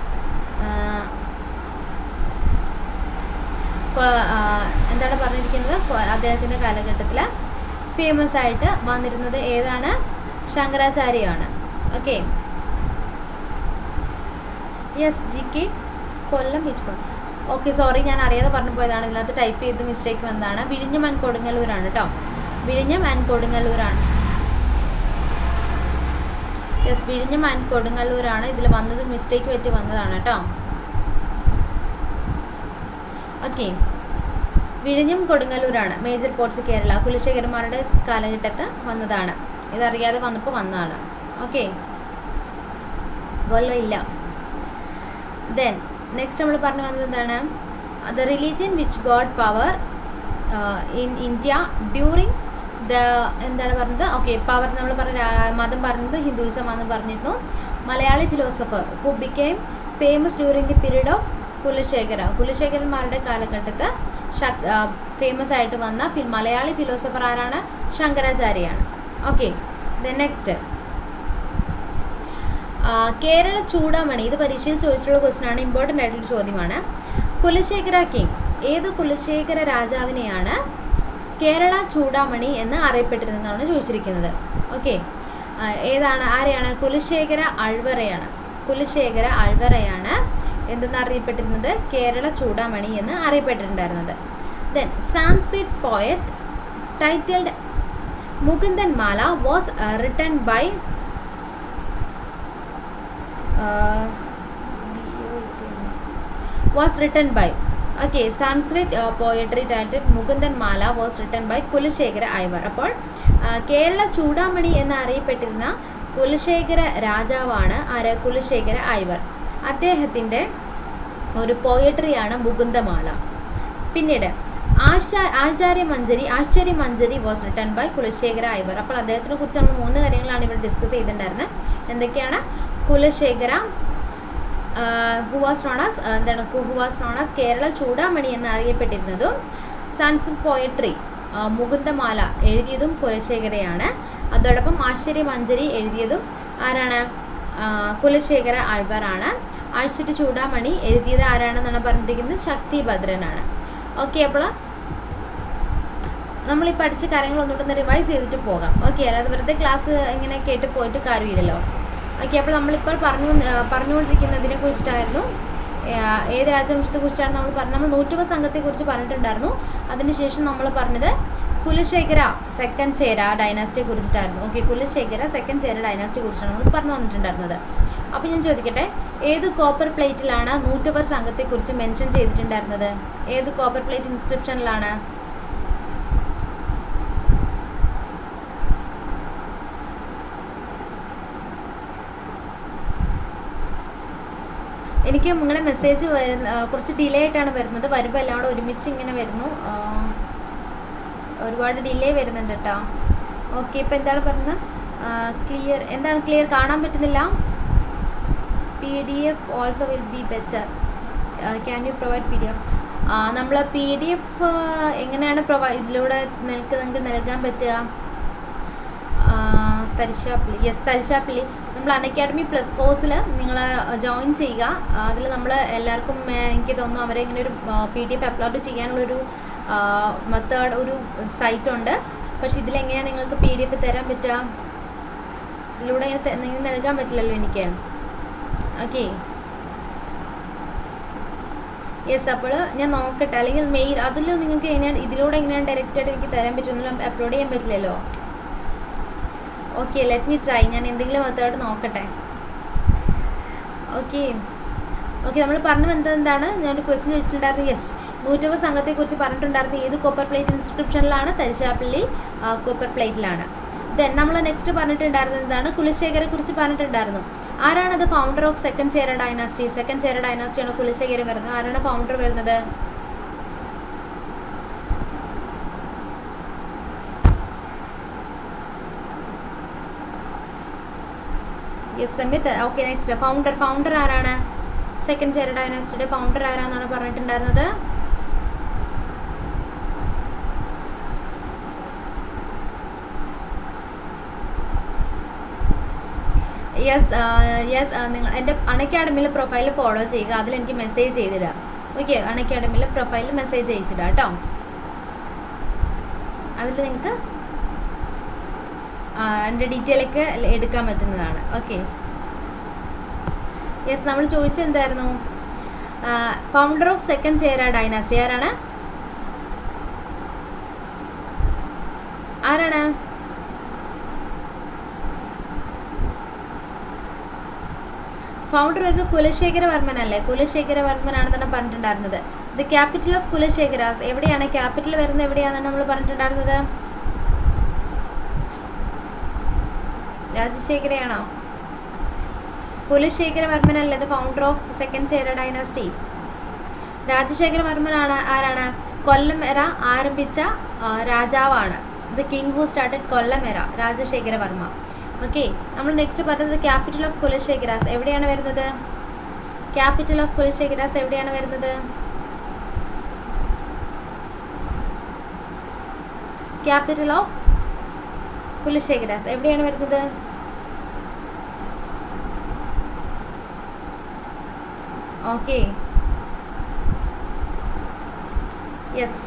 എന്താണ് പറഞ്ഞിരിക്കുന്നത് അദ്ദേഹത്തിൻ്റെ കാലഘട്ടത്തിൽ ഫേമസ് ആയിട്ട് വന്നിരുന്നത് ഏതാണ് ശങ്കരാചാര്യയാണ് okay yes G K Kollam beach okay sorry ഞാൻ അറിയാതെ പറഞ്ഞു പോയതാണ് ഇതിനകത്ത് ടൈപ്പ് ചെയ്ത് മിസ്റ്റേക്ക് വന്നതാണ് വിഴിഞ്ഞം ആൻഡ് കൊടുങ്ങല്ലൂരാണ് കേട്ടോ വിഴിഞ്ഞം ആൻഡ് കൊടുങ്ങല്ലൂരാണ് യെസ് വിഴിഞ്ഞം ആൻഡ് കൊടുങ്ങല്ലൂരാണ് ഇതിൽ വന്നത് മിസ്റ്റേക്ക് പറ്റി വന്നതാണ് കേട്ടോ ഓക്കെ വിഴിഞ്ഞം കൊടുങ്ങല്ലൂരാണ് മേജർ പോർട്സ് കേരള കുലശേഖരന്മാരുടെ കാലഘട്ടത്ത് വന്നതാണ് ഇതറിയാതെ വന്നപ്പോൾ വന്നതാണ് ഓക്കെ കൊല്ലം ഇല്ല ദെൻ നെക്സ്റ്റ് നമ്മൾ പറഞ്ഞു വന്നത് എന്താണ് the religion which god power in India during the എന്താണ് പറഞ്ഞത് ഓക്കെ പവർ നമ്മൾ പറഞ്ഞ മതം പറഞ്ഞത് ഹിന്ദുയിസം ആണെന്ന് പറഞ്ഞിരുന്നു Malayali philosopher who became famous during the period of Kulasekhara കുലശേഖരന്മാരുടെ കാലഘട്ടത്ത് ഫേമസ് ആയിട്ട് വന്ന മലയാളി ഫിലോസഫർ ആരാണ് ശങ്കരാചാര്യയാണ് okay then next Kerala Choodamani ഇത് പരീക്ഷയിൽ ചോദിച്ചിട്ടുള്ള ക്വസ്റ്റൻ ആണ് ഇമ്പോർട്ടൻ്റ് ആയിട്ടുള്ള ചോദ്യമാണ് കുലശേഖര കിങ് ഏത് കുലശേഖര രാജാവിനെയാണ് കേരള ചൂടാമണി എന്ന് അറിയപ്പെട്ടിരുന്നതാണ് ചോദിച്ചിരിക്കുന്നത് ഓക്കെ ഏതാണ് ആരെയാണ് കുലശേഖര അഴ്വറയാണ് കുലശേഖര അഴ്വറയാണ് എന്തെന്ന് അറിയപ്പെട്ടിരുന്നത് കേരള ചൂടാമണി എന്ന് അറിയപ്പെട്ടിട്ടുണ്ടായിരുന്നത് then Sanskrit poet titled Mukundan Mala was written by was written by okay sanskrit uh, poetry titled Mukundan Mala was written by Kulasekhara Alvar അപ്പോൾ കേരള ചൂടാമണി എന്ന് അറിയപ്പെട്ടിരുന്ന കുലശേഖര രാജാവാണ് ആര് കുലശേഖര ഐവർ അദ്ദേഹത്തിൻ്റെ ഒരു പോയട്രിയാണ് മുകുന്ദമാല പിന്നീട് ആശാ ആചാര്യ മഞ്ജരി Ascharya Manjari was written by Kulasekhara Alvar അപ്പോൾ അദ്ദേഹത്തിനെ കുറിച്ച് നമ്മൾ മൂന്ന് കാര്യങ്ങളാണ് ഇവിടെ ഡിസ്കസ് ചെയ്തിട്ടുണ്ടായിരുന്നത് എന്തൊക്കെയാണ് Kulasekhara who was known as എന്താണ് who was known as Kerala ചൂടാമണി എന്ന് അറിയപ്പെട്ടിരുന്നതും സാൻസ്ക്രിറ്റ് പോയട്രി മുകുന്ദമാല എഴുതിയതും കുലശേഖരയാണ് അതോടൊപ്പം ആശ്ചര്യ മഞ്ജരി എഴുതിയതും ആരാണ് കുലശേഖര ആഴ്വാറാണ് ആഴ്ചറ്റ് ചൂടാമണി എഴുതിയത് ആരാണെന്നാണ് പറഞ്ഞിരിക്കുന്നത് ശക്തി ഭദ്രനാണ് ഓക്കെ അപ്പോൾ നമ്മൾ ഈ പഠിച്ച കാര്യങ്ങൾ ഒന്നുകൂടെ റിവൈസ് ചെയ്തിട്ട് പോകാം ഓക്കെ അല്ലാതെ വെറുതെ ക്ലാസ് ഇങ്ങനെ കേട്ട് പോയിട്ട് കാര്യമില്ലല്ലോ ഓക്കെ അപ്പോൾ നമ്മളിപ്പോൾ പറഞ്ഞു പറഞ്ഞുകൊണ്ടിരിക്കുന്നതിനെ കുറിച്ചിട്ടായിരുന്നു ഏത് രാജവംശത്തെ കുറിച്ചാണ് നമ്മൾ പറഞ്ഞത് നമ്മൾ നൂറ്റുവ സംഘത്തെക്കുറിച്ച് പറഞ്ഞിട്ടുണ്ടായിരുന്നു അതിനുശേഷം നമ്മൾ പറഞ്ഞത് കുലശേഖര സെക്കൻഡ് ചേര ഡൈനാസ്റ്റിയെ കുറിച്ചിട്ടായിരുന്നു ഓക്കെ കുലശേഖര സെക്കൻഡ് ചേര ഡൈനാസ്റ്റിയെ കുറിച്ചാണ് നമ്മൾ പറഞ്ഞു വന്നിട്ടുണ്ടായിരുന്നത് അപ്പോൾ ഞാൻ ചോദിക്കട്ടെ ഏത് കോപ്പർ പ്ലേറ്റിലാണ് നൂറ്റവർ സംഘത്തെക്കുറിച്ച് മെൻഷൻ ചെയ്തിട്ടുണ്ടായിരുന്നത് ഏത് കോപ്പർ പ്ലേറ്റ് ഇൻസ്ക്രിപ്ഷനിലാണ് എനിക്ക് നിങ്ങളുടെ മെസ്സേജ് വരുന്ന കുറച്ച് ഡിലേ ആയിട്ടാണ് വരുന്നത് വരുമ്പോൾ എല്ലാം കൂടെ ഒരുമിച്ച് ഇങ്ങനെ വരുന്നു ഒരുപാട് ഡിലേ വരുന്നുണ്ട് കേട്ടോ ഓക്കെ ഇപ്പം എന്താണ് പറഞ്ഞത് ക്ലിയർ എന്താണ് ക്ലിയർ കാണാൻ പറ്റുന്നില്ല P D F also will be better can you provide P D F നമ്മൾ പി ഡി എഫ് എങ്ങനെയാണ് പ്രൊവൈഡ് ഇതിലൂടെ നിങ്ങൾക്ക് നിങ്ങൾക്ക് നൽകാൻ പറ്റുക തരിശാപ്പള്ളി യെസ് തരിശാപ്പള്ളി നമ്മൾ അൺ അക്കാഡമി പ്ലസ് കോഴ്സിൽ നിങ്ങൾ ജോയിൻ ചെയ്യുക അതിൽ നമ്മൾ എല്ലാവർക്കും ഏർ, എനിക്ക് തോന്നുന്നു അവരെ ഇങ്ങനെ ഒരു പി ഡി എഫ് അപ്ലോഡ് ചെയ്യാനുള്ളൊരു മെത്തേഡ് ഒരു സൈറ്റ് ഉണ്ട് പക്ഷെ ഇതിലെങ്ങനെയാണ് നിങ്ങൾക്ക് പി ഡി എഫ് തരാൻ പറ്റുക ഇതിലൂടെ ഇങ്ങനെ ത- നിങ്ങൾക്ക് നൽകാൻ പറ്റില്ലല്ലോ എനിക്ക് ഓക്കെ യെസ് അപ്പോൾ ഞാൻ നോക്കട്ടെ അല്ലെങ്കിൽ മെയിൽ അതിൽ നിങ്ങൾക്ക് എങ്ങനെയാണ് ഇതിലൂടെ എങ്ങനെയാണ് ഡയറക്റ്റ് ആയിട്ട് എനിക്ക് തരാൻ പറ്റുമെന്നുള്ള അപ്ലോഡ് ചെയ്യാൻ പറ്റില്ലല്ലോ ഓക്കെ ലെറ്റ് മീ ട്രൈ ഞാൻ എന്തെങ്കിലും മെത്തേഡ് നോക്കട്ടെ ഓക്കെ ഓക്കെ നമ്മൾ പറഞ്ഞു വന്നത് എന്താണ് ഞാനൊരു ക്വസ്റ്റ്യൻ ചോദിച്ചിട്ടുണ്ടായിരുന്നു യെസ് നൂറ്റമ്പത് സംഘത്തെക്കുറിച്ച് പറഞ്ഞിട്ടുണ്ടായിരുന്നു ഏത് കോപ്പർ പ്ലേറ്റ് ഇൻസ്ക്രിപ്ഷനിലാണ് തരിശാപ്പള്ളി കോപ്പർ പ്ലേറ്റിലാണ് ദെൻ നമ്മൾ നെക്സ്റ്റ് പറഞ്ഞിട്ടുണ്ടായിരുന്നത് എന്താണ് കുലശേഖരെ കുറിച്ച് പറഞ്ഞിട്ടുണ്ടായിരുന്നു ആരാണത് founder of second Chera dynasty second Chera ഡൈനാസ്റ്റിയാണ് കുലശേഖരം വരുന്നത് ആരാണ് ഫൗണ്ടർ വരുന്നത് yes Samyuktha okay next founder founder ആരാണ് സെക്കൻഡ് ചേര ഡൈനാസ്റ്റിയുടെ ഫൗണ്ടർ ആരാന്നാണ് പറഞ്ഞിട്ടുണ്ടായിരുന്നത് യെസ് യെസ് നിങ്ങൾ എൻ്റെ അൺ അക്കാഡമിയിലെ പ്രൊഫൈൽ ഫോളോ ചെയ്യുക അതിൽ എനിക്ക് മെസ്സേജ് ചെയ്തിടുക ഓക്കെ അൺ അക്കാഡമിയിലെ പ്രൊഫൈലിൽ മെസ്സേജ് അയച്ചിടുക കേട്ടോ അതിൽ നിങ്ങൾക്ക് എൻ്റെ ഡീറ്റെയിൽ ഒക്കെ എടുക്കാൻ പറ്റുന്നതാണ് ഓക്കെ യെസ് നമ്മൾ ചോദിച്ചത് എന്തായിരുന്നു founder of second Chera dynasty ആരാണ് ആരാണ് ഫൗണ്ടർ വരുന്നത് കുലശേഖരവർമ്മൻ അല്ലേ കുലശേഖരവർമ്മനാണെന്നാണ് പറഞ്ഞിട്ടുണ്ടായിരുന്നത് ദ ക്യാപിറ്റൽ ഓഫ് കുലശേഖരാസ് എവിടെയാണ് ക്യാപിറ്റൽ വരുന്നത് എവിടെയാണെന്നാണ് നമ്മൾ പറഞ്ഞിട്ടുണ്ടായിരുന്നത് രാജശേഖരയാണോ കുലശേഖരവർമ്മൻ അല്ലേ the founder of second Chera dynasty രാജശേഖരവർമ്മനാണ് ആരാണ് കൊല്ലമെറ ആരംഭിച്ച ആ, രാജാവാണ് the king who started Kollam era Rajasekharavarma okay നമ്മൾ നെക്സ്റ്റ് പറഞ്ഞത് ക്യാപിറ്റൽ ഓഫ് കുലശേഖരാസ് എവിടെയാണ് വരുന്നത് ക്യാപിറ്റൽ ഓഫ് കുലശേഖരാസ് എവിടെയാണ് വരുന്നത് ക്യാപിറ്റൽ ഓഫ് കുലശേഖരാസ് എവിടെയാണ് വരുന്നത് okay yes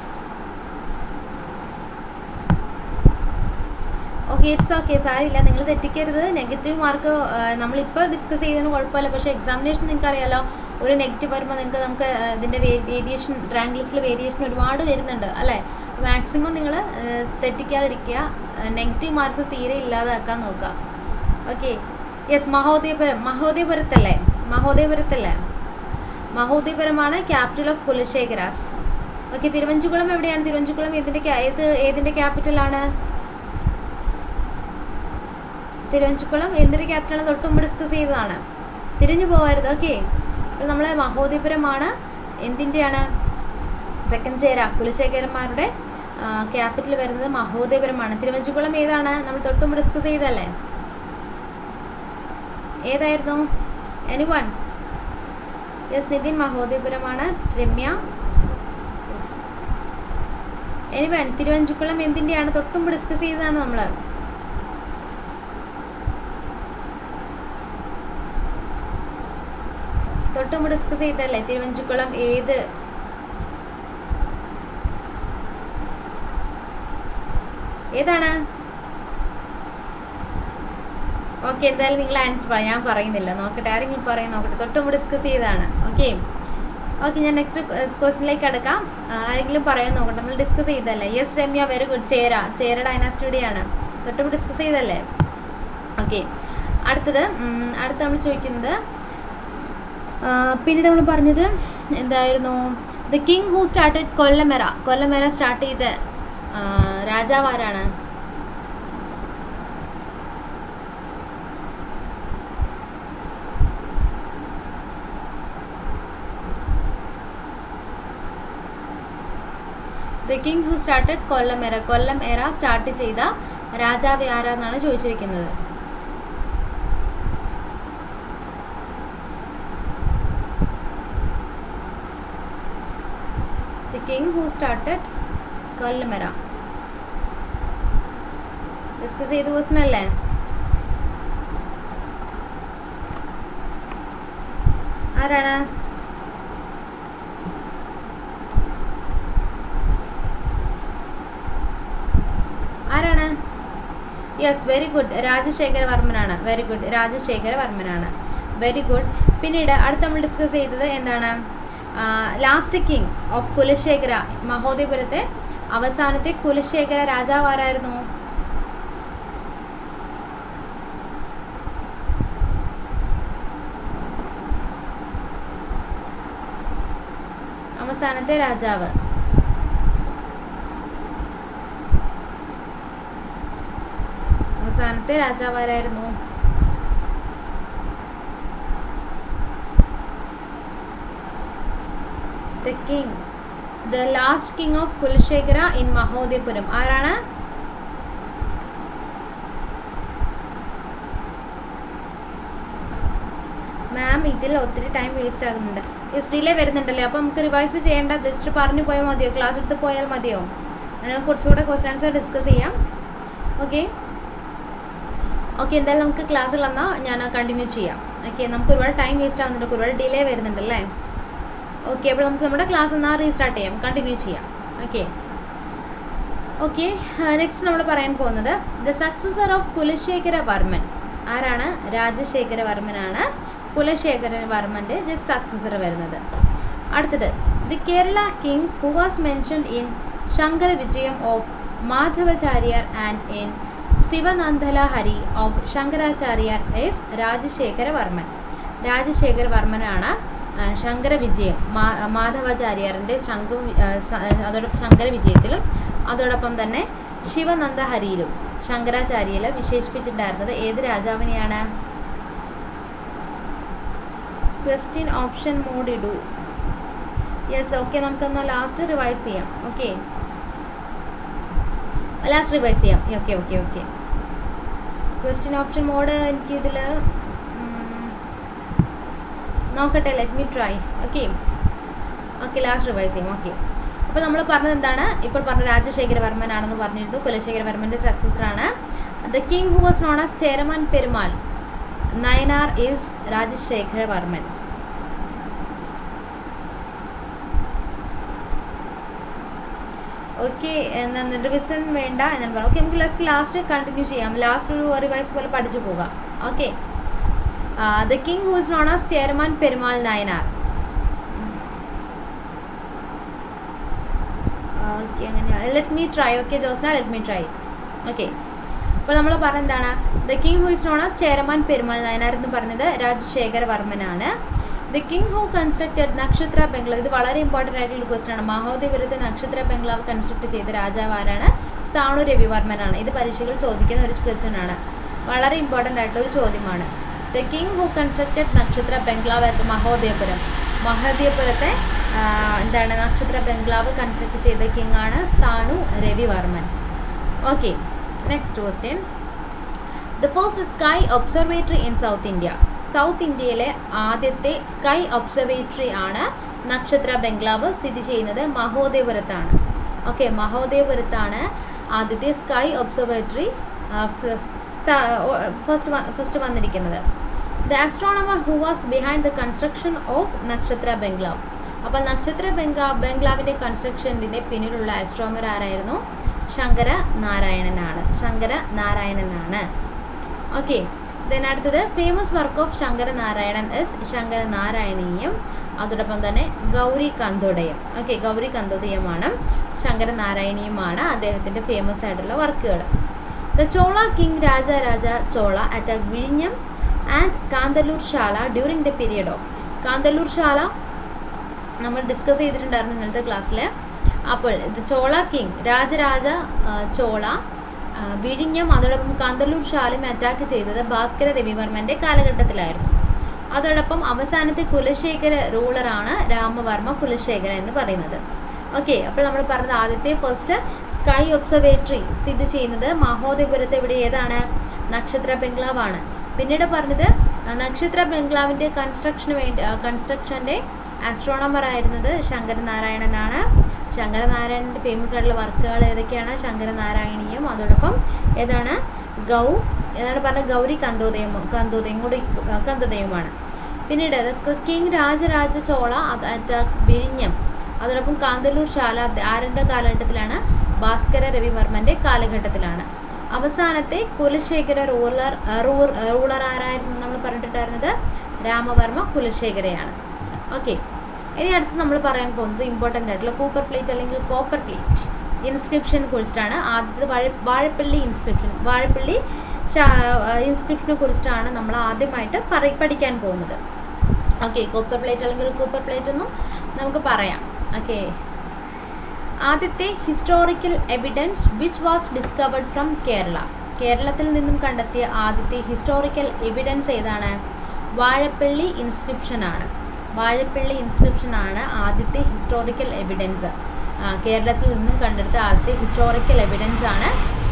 okay it's okay സാരില്ല നിങ്ങൾ തെറ്റിക്കരുത് നെഗറ്റീവ് മാർക്ക് നമ്മളിപ്പോൾ ഡിസ്കസ് ചെയ്തതിന് കുഴപ്പമില്ല പക്ഷേ എക്സാമിനേഷൻ നിങ്ങൾക്ക് അറിയാലോ ഒരു നെഗറ്റീവ് വരുമ്പോൾ നിങ്ങൾക്ക് നമുക്ക് ആ, ഇതിൻ്റെ വേരിയേഷൻ റാങ്ക് ലിസ്റ്റിൽ വേരിയേഷൻ ഒരുപാട് വരുന്നുണ്ട് അല്ലേ മാക്സിമം നിങ്ങൾ തെറ്റിക്കാതിരിക്കുക നെഗറ്റീവ് മാർക്ക് തീരെ ഇല്ലാതാക്കാൻ നോക്കുക ഓക്കെ യെസ് മഹോദയപുരം മഹോദയപുരത്തല്ലേ മഹോദയപുരത്തല്ലേ മഹോദയപുരമാണ് capital of Kulasekharas okay Thiruvanchikulam എവിടെയാണ് തിരുവഞ്ചുകുളം ഏതിൻ്റെ ക്യാ- ഏത് ഏതിൻ്റെ ക്യാപിറ്റലാണ് തിരുവഞ്ചുകുളം എന്തിൻ്റെ ക്യാപിറ്റലാണ് തൊട്ട് മുമ്പ് ഡിസ്കസ് ചെയ്തതാണ് തിരിഞ്ഞു പോകരുത് ഓക്കെ അപ്പോൾ നമ്മളെ മഹോദയപുരമാണ് എന്തിൻ്റെയാണ് സെക്കൻഡ് ചേര കുലശേഖരന്മാരുടെ ക്യാപിറ്റൽ വരുന്നത് മഹോദയപുരമാണ് തിരുവഞ്ചുകുളം ഏതാണ് നമ്മൾ തൊട്ട് മുമ്പ് ഡിസ്കസ് ചെയ്തല്ലേ ഏതായിരുന്നു എനി വൺ യെസ് നിതിൻ മഹോദയപുരമാണ് രമ്യ എനി വൺ തിരുവഞ്ചുക്കുളം എന്തിൻ്റെയാണ് തൊട്ടുമുമ്പ് ഡിസ്കസ് ചെയ്തതാണ് നമ്മൾ തൊട്ടുമുമ്പ് ഡിസ്കസ് ചെയ്തല്ലേ തിരുവഞ്ചുക്കുളം ഏത് ഏതാണ് ഓക്കെ എന്തായാലും നിങ്ങൾ ആൻസർ പറയാം ഞാൻ പറയുന്നില്ല നോക്കട്ടെ ആരെങ്കിലും പറയാൻ നോക്കട്ടെ തൊട്ടുമുമ്പ് ഡിസ്കസ് ചെയ്തതാണ് ഓക്കെ ഓക്കെ ഞാൻ നെക്സ്റ്റ് ക്വസ്റ്റിനിലേക്ക് കിടക്കാം ആരെങ്കിലും പറയാൻ നോക്കട്ടെ നമ്മൾ ഡിസ്കസ് ചെയ്തല്ലേ yes Ramya very good Chera Chera ഡൈനാസ്റ്റിയുടെയാണ് തൊട്ടുമുമ്പ് ഡിസ്കസ് ചെയ്തല്ലേ ഓക്കെ അടുത്തത് ഉം, അടുത്ത് നമ്മൾ ചോദിക്കുന്നത് ആ, പിന്നീട് നമ്മൾ പറഞ്ഞത് എന്തായിരുന്നു the king who started Kollam era Kollam era start ചെയ്ത ആ, രാജാവ് ആരാണ് the king who started Kollam era Kollam era start ചെയ്ത രാജാവ് ആരാന്നാണ് ചോദിച്ചിരിക്കുന്നത് the king who started Kollam era discuss ചെയ്ത ക്വസ്റ്റൻ അല്ലേ ആരാണ് ആരാണ് യെസ് വെരി ഗുഡ് രാജശേഖര വർമ്മനാണ് വെരി ഗുഡ് രാജശേഖര വർമ്മനാണ് വെരി ഗുഡ് പിന്നീട് അടുത്ത് നമ്മൾ ഡിസ്കസ് ചെയ്തത് എന്താണ് ലാസ്റ്റ് കിങ് ഓഫ് കുലശേഖര മഹോദയപുരത്തെ അവസാനത്തെ കുലശേഖര രാജാവ് ആരായിരുന്നു അവസാനത്തെ രാജാവ് അവസാനത്തെ രാജാവ് ആരായിരുന്നു the king the last king of Kulasekhara in Mahodayapuram ആരാണ് മാം ഇതിൽ ഒത്തിരി ടൈം വേസ്റ്റ് ആകുന്നുണ്ട് യെസ് ഡിലേ വരുന്നുണ്ടല്ലേ അപ്പോൾ നമുക്ക് റിവൈസ് ചെയ്യേണ്ട ജസ്റ്റ് പറഞ്ഞു പോയാൽ മതിയോ ക്ലാസ് എടുത്ത് പോയാൽ മതിയോ അങ്ങനെ കുറച്ചുകൂടെ ക്വസ്റ്റ്യൻസ് ഡിസ്കസ് ചെയ്യാം ഓക്കെ ഓക്കെ എന്തായാലും നമുക്ക് ക്ലാസ്സിൽ വന്നാൽ ഞാൻ കണ്ടിന്യൂ ചെയ്യാം ഓക്കെ നമുക്ക് ഒരുപാട് ടൈം വേസ്റ്റ് ആവുന്നുണ്ട് ഒരുപാട് ഡിലേ വരുന്നുണ്ടല്ലേ ഓക്കെ അപ്പോൾ നമുക്ക് നമ്മുടെ ക്ലാസ് എന്നാൽ റീസ്റ്റാർട്ട് ചെയ്യാം കണ്ടിന്യൂ ചെയ്യാം ഓക്കെ ഓക്കെ നെക്സ്റ്റ് നമ്മൾ പറയാൻ പോകുന്നത് the successor of Kulasekhara Varman ആരാണ് രാജശേഖര വർമ്മനാണ് കുലശേഖര വർമ്മൻ്റെ ജസ്റ്റ് സക്സസർ വരുന്നത് അടുത്തത് the Kerala king who was mentioned in Shankara Vijayam of Madhavacharya and in Sivanandalahari of Shankaracharya is Rajasekhara Varman Rajasekhara വർമ്മനാണ് ശങ്കര വിജയം മാ മാധവാചാര്യറിൻ്റെ ശങ്ക അതോടൊപ്പം ശങ്കര വിജയത്തിലും അതോടൊപ്പം തന്നെ ശിവനന്ദ ഹരിയിലും ശങ്കരാചാര്യയിൽ വിശേഷിപ്പിച്ചിട്ടുണ്ടായിരുന്നത് ഏത് രാജാവിനെയാണ് ക്വസ്റ്റ്യൻ ഓപ്ഷൻ മോഡ് ഇടൂ യെസ് ഓക്കെ നമുക്കൊന്ന് ലാസ്റ്റ് റിവൈസ് ചെയ്യാം ഓക്കെ ലാസ്റ്റ് റിവൈസ് ചെയ്യാം okay okay okay question option mode എനിക്കിതിൽ നോക്കട്ടെ let me try okay okay last revise ചെയ്യാം ഓക്കെ അപ്പോൾ നമ്മൾ പറഞ്ഞത് എന്താണ് ഇപ്പോൾ പറഞ്ഞ രാജശേഖര വർമ്മനാണെന്ന് പറഞ്ഞിരുന്നു കുലശേഖര വർമ്മൻ്റെ സക്സസറാണ് the king who was known as Cheraman Perumal Nayanar is Rajasekhara Varman okay എന്നാൽ റിവിഷൻ വേണ്ട എന്നാണ് പറഞ്ഞു ഓക്കെ നമുക്ക് ലാസ്റ്റ് ലാസ്റ്റ് കണ്ടിന്യൂ ചെയ്യാം ലാസ്റ്റ് ഒരു റിവൈസ് പോലെ പഠിച്ചു പോകാം okay the king who is known as Cheraman Perumal Nayanar okay അങ്ങനെയാണ് let me try okay Josna let me try it okay അപ്പോൾ നമ്മൾ പറഞ്ഞ എന്താണ് the king who is known as Cheraman Perumal Nayanar എന്ന് പറഞ്ഞത് രാജശേഖര വർമ്മനാണ് the king who constructed Nakshatra ബംഗ്ലാവ് ഇത് വളരെ ഇമ്പോർട്ടൻ്റ് ആയിട്ടുള്ള ക്വസ്റ്റൻ ആണ് മഹോദയപുരത്തെ നക്ഷത്ര ബംഗ്ലാവ് കൺസ്ട്രക്ട് ചെയ്ത രാജാവ് ആരാണ് സ്ഥാണു രവിവർമ്മനാണ് ഇത് പരീക്ഷകൾ ചോദിക്കുന്ന ഒരു ക്വസ്റ്റൻ ആണ് വളരെ ഇമ്പോർട്ടൻ്റ് ആയിട്ടുള്ള ഒരു ചോദ്യമാണ് the king who constructed Nakshatra bungalow at Mahodayapuram മഹോദയപുരത്തെ എന്താണ് നക്ഷത്ര ബംഗ്ലാവ് കൺസ്ട്രക്ട് ചെയ്ത കിങ് ആണ് Sthanu Ravivarman okay next question the first sky observatory in south India south ഇന്ത്യയിലെ ആദ്യത്തെ സ്കൈ ഒബ്സർവേറ്ററി ആണ് നക്ഷത്ര ബംഗ്ലാവ് സ്ഥിതി ചെയ്യുന്നത് മഹോദയപുരത്താണ് ഓക്കെ മഹോദയപുരത്താണ് ആദ്യത്തെ സ്കൈ ഒബ്സർവേറ്ററി ഫസ്റ്റ് ഫസ്റ്റ് വന്നിരിക്കുന്നത് the astronomer who was behind the construction of Nakshatra ബംഗ്ലാവ് അപ്പോൾ നക്ഷത്ര ബംഗ്ലാ ബംഗ്ലാവിൻ്റെ കൺസ്ട്രക്ഷൻ്റെ പിന്നിലുള്ള ആസ്ട്രോമർ ആരായിരുന്നു ശങ്കര നാരായണനാണ് ശങ്കര നാരായണനാണ് ഓക്കെ ദെൻ അടുത്തത് famous work of Shankara Narayanan is Shankara Narayaniyam അതോടൊപ്പം തന്നെ ഗൗരി കന്തോദയം ഓക്കെ ഗൗരി കന്തോദയമാണ് ശങ്കര നാരായണീയമാണ് അദ്ദേഹത്തിൻ്റെ ഫേമസ് ആയിട്ടുള്ള വർക്കുകൾ the Chola king Raja Raja Chola at വിഴിഞ്ഞം and Kanthalloor Shala during the period of Kanthalloor Shala നമ്മൾ ഡിസ്കസ് ചെയ്തിട്ടുണ്ടായിരുന്നു ഇന്നലത്തെ ക്ലാസ്സിൽ അപ്പോൾ ഇത് ചോള കിങ് രാജരാജ ചോള വിഴിഞ്ഞം അതോടൊപ്പം കാന്തല്ലൂർ ശാലയും അറ്റാക്ക് ചെയ്തത് ഭാസ്കര രവിവർമ്മൻ്റെ കാലഘട്ടത്തിലായിരുന്നു അതോടൊപ്പം അവസാനത്തെ കുലശേഖര റൂളറാണ് രാമവർമ്മ കുലശേഖര എന്ന് പറയുന്നത് ഓക്കെ അപ്പോൾ നമ്മൾ പറഞ്ഞത് ആദ്യത്തെ ഫസ്റ്റ് സ്കൈ ഒബ്സർവേറ്ററി സ്ഥിതി ചെയ്യുന്നത് മഹോദയപുരത്ത് ഇവിടെ ഏതാണ് നക്ഷത്ര ബംഗ്ലാവാണ് പിന്നീട് പറഞ്ഞത് ആ, നക്ഷത്ര ബംഗ്ലാവിൻ്റെ കൺസ്ട്രക്ഷന് വേണ്ടി കൺസ്ട്രക്ഷൻ്റെ ആസ്ട്രോണമർ ആയിരുന്നത് ശങ്കരനാരായണനാണ് ശങ്കരനാരായണൻ്റെ ഫേമസ് ആയിട്ടുള്ള വർക്കുകൾ ഏതൊക്കെയാണ് ശങ്കരനാരായണീയം അതോടൊപ്പം ഏതാണ് ഗൗ ഏതാണ് പറഞ്ഞ ഗൗരി കന്തോദയം കന്തോദയം കൂടി കന്തോദയവുമാണ് പിന്നീട് കിങ് രാജരാജ ചോള അറ്റ് വിഴിഞ്ഞം അതോടൊപ്പം കാന്തല്ലൂർ ശാല ആരുടെ കാലഘട്ടത്തിലാണ് ഭാസ്കര രവിവർമ്മൻ്റെ കാലഘട്ടത്തിലാണ് അവസാനത്തെ കുലശേഖര റൂളർ റൂർ റൂളർ ആരായിരുന്നു നമ്മൾ പറഞ്ഞിട്ടുണ്ടായിരുന്നത് രാമവർമ്മ കുലശേഖരയാണ് ഓക്കെ ഇനി അടുത്ത് നമ്മൾ പറയാൻ പോകുന്നത് ഇമ്പോർട്ടൻ്റ് ആയിട്ടുള്ള കൂപ്പർ പ്ലേറ്റ് അല്ലെങ്കിൽ കോപ്പർ പ്ലേറ്റ് ഇൻസ്ക്രിപ്ഷൻ കുറിച്ചിട്ടാണ് ആദ്യത്തെ വാഴ വാഴപ്പള്ളി ഇൻസ്ക്രിപ്ഷൻ വാഴപ്പള്ളി ഇൻസ്ക്രിപ്ഷനെ കുറിച്ചിട്ടാണ് നമ്മൾ ആദ്യമായിട്ട് പറ പഠിക്കാൻ പോകുന്നത് ഓക്കെ കൂപ്പർ പ്ലേറ്റ് അല്ലെങ്കിൽ കൂപ്പർ പ്ലേറ്റ് എന്നും നമുക്ക് പറയാം ഓക്കെ ആദ്യത്തെ historical evidence which was discovered from Kerala കേരളത്തിൽ നിന്നും കണ്ടെത്തിയ ആദ്യത്തെ ഹിസ്റ്റോറിക്കൽ എവിഡൻസ് ഏതാണ് വാഴപ്പള്ളി ഇൻസ്ക്രിപ്ഷൻ ആണ് വാഴപ്പള്ളി ഇൻസ്ക്രിപ്ഷൻ ആണ് ആദ്യത്തെ ഹിസ്റ്റോറിക്കൽ എവിഡൻസ് കേരളത്തിൽ നിന്നും കണ്ടെടുത്ത ആദ്യത്തെ ഹിസ്റ്റോറിക്കൽ എവിഡൻസ് ആണ്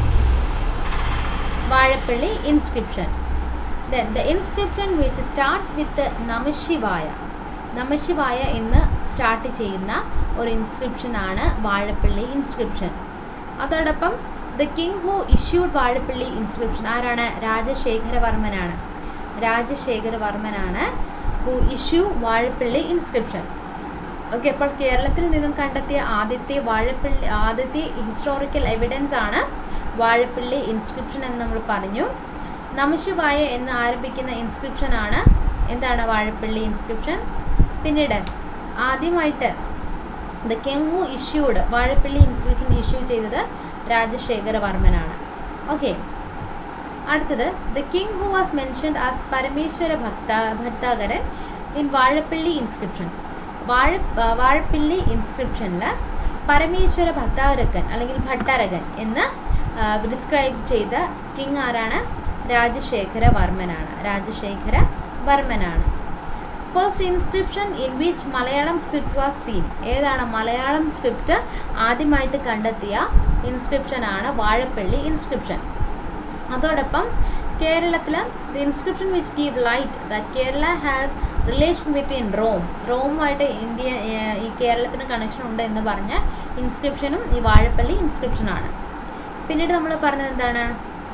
Vazhappally inscription then the inscription which starts with Namashivaya Namashivaya എന്ന് സ്റ്റാർട്ട് ചെയ്യുന്ന ഒരു ഇൻസ്ക്രിപ്ഷൻ ആണ് വാഴപ്പള്ളി ഇൻസ്ക്രിപ്ഷൻ അതോടൊപ്പം the king who issued Vazhappally inscription ആരാണ് രാജശേഖരവർമ്മനാണ് രാജശേഖരവർമ്മനാണ് who issue Vazhappally inscription okay അപ്പോൾ കേരളത്തിൽ നിന്നും കണ്ടെത്തിയ ആദ്യത്തെ വാഴപ്പള്ളി ആദ്യത്തെ ഹിസ്റ്റോറിക്കൽ എവിഡൻസ് ആണ് വാഴപ്പള്ളി ഇൻസ്ക്രിപ്ഷൻ എന്ന് നമ്മൾ പറഞ്ഞു നമശിവായ എന്ന് ആരംഭിക്കുന്ന ഇൻസ്ക്രിപ്ഷൻ ആണ് എന്താണ് വാഴപ്പള്ളി ഇൻസ്ക്രിപ്ഷൻ പിന്നീട് ആദ്യമായിട്ട് the king who issued Vazhappally inscription issue ചെയ്തത് രാജശേഖരവർമ്മനാണ് ഓക്കെ അടുത്തത് the king who was mentioned as Parameshwara Bhakta Bhaktakaran in Vazhappally inscription വാഴ ആ, വാഴപ്പള്ളി ഇൻസ്ക്രിപ്ഷനിൽ പരമേശ്വര ഭക്താരകൻ അല്ലെങ്കിൽ ഭട്ടാരകൻ എന്ന് ഡിസ്ക്രൈബ് ചെയ്ത കിങ് ആരാണ് രാജശേഖര വർമ്മനാണ് രാജശേഖര വർമ്മനാണ് first inscription in which Malayalam script was seen ഏതാണ് മലയാളം സ്ക്രിപ്റ്റ് ആദ്യമായിട്ട് കണ്ടെത്തിയ ഇൻസ്ക്രിപ്ഷനാണ് വാഴപ്പള്ളി ഇൻസ്ക്രിപ്ഷൻ അതോടൊപ്പം കേരളത്തിൽ the inscription which give light that Kerala has relation with in Rome റോമുമായിട്ട് ഇന്ത്യ ഏഹ്, ഈ കേരളത്തിന് കണക്ഷൻ ഉണ്ട് എന്ന് പറഞ്ഞ ഇൻസ്ക്രിപ്ഷനും ഈ വാഴപ്പള്ളി ഇൻസ്ക്രിപ്ഷനാണ് പിന്നീട് നമ്മൾ പറഞ്ഞത് എന്താണ്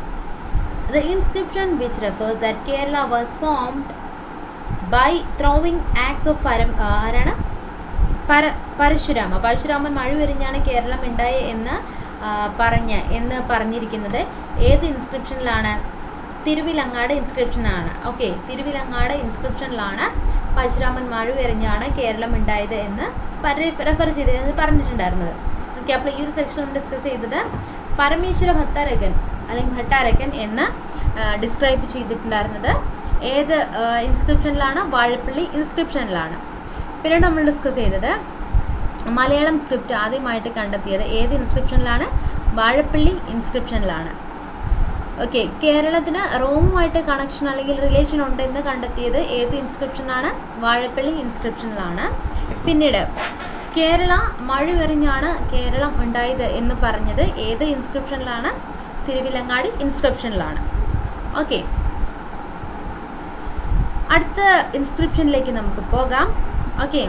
the inscription which refers that Kerala was formed by throwing axe of പരം ആ, ആരാണ് പര പരശുരാമ പരശുരാമൻ മഴ എറിഞ്ഞാണ് കേരളം ഉണ്ടായത് എന്ന് ആ, പറഞ്ഞ എന്ന് പറഞ്ഞിരിക്കുന്നത് ഏത് ഇൻസ്ക്രിപ്ഷനിലാണ് തിരുവിലങ്ങാട് ഇൻസ്ക്രിപ്ഷനാണ് ഓക്കെ തിരുവിലങ്ങാട് ഇൻസ്ക്രിപ്ഷനിലാണ് പരശുരാമൻ മഴ എറിഞ്ഞാണ് കേരളം ഉണ്ടായത് എന്ന് റെഫർ ചെയ്ത് എന്ന് പറഞ്ഞിട്ടുണ്ടായിരുന്നത് ഓക്കെ അപ്പോൾ ഈ ഒരു സെക്ഷൻ നമ്മൾ ഡിസ്കസ് ചെയ്തത് പരമേശ്വര ഭട്ടാരകൻ അല്ലെങ്കിൽ ഭട്ടാരകൻ എന്ന് ഡിസ്ക്രൈബ് ചെയ്തിട്ടുണ്ടായിരുന്നത് ഏത് ഇൻസ്ക്രിപ്ഷനിലാണ് വാഴപ്പള്ളി ഇൻസ്ക്രിപ്ഷനിലാണ് പിന്നീട് നമ്മൾ ഡിസ്കസ് ചെയ്തത് മലയാളം സ്ക്രിപ്റ്റ് ആദ്യമായിട്ട് കണ്ടെത്തിയത് ഏത് ഇൻസ്ക്രിപ്ഷനിലാണ് വാഴപ്പള്ളി ഇൻസ്ക്രിപ്ഷനിലാണ് ഓക്കെ കേരളത്തിന് റോമുമായിട്ട് കണക്ഷൻ അല്ലെങ്കിൽ റിലേഷൻ ഉണ്ടെന്ന് കണ്ടെത്തിയത് ഏത് ഇൻസ്ക്രിപ്ഷനാണ് വാഴപ്പള്ളി ഇൻസ്ക്രിപ്ഷനിലാണ് പിന്നീട് കേരള മഴ എറിഞ്ഞാണ് കേരളം ഉണ്ടായത് എന്ന് പറഞ്ഞത് ഏത് ഇൻസ്ക്രിപ്ഷനിലാണ് തിരുവിലങ്ങാടി ഇൻസ്ക്രിപ്ഷനിലാണ് ഓക്കെ അടുത്ത ഇൻസ്ക്രിപ്ഷനിലേക്ക് നമുക്ക് പോകാം ഓക്കെ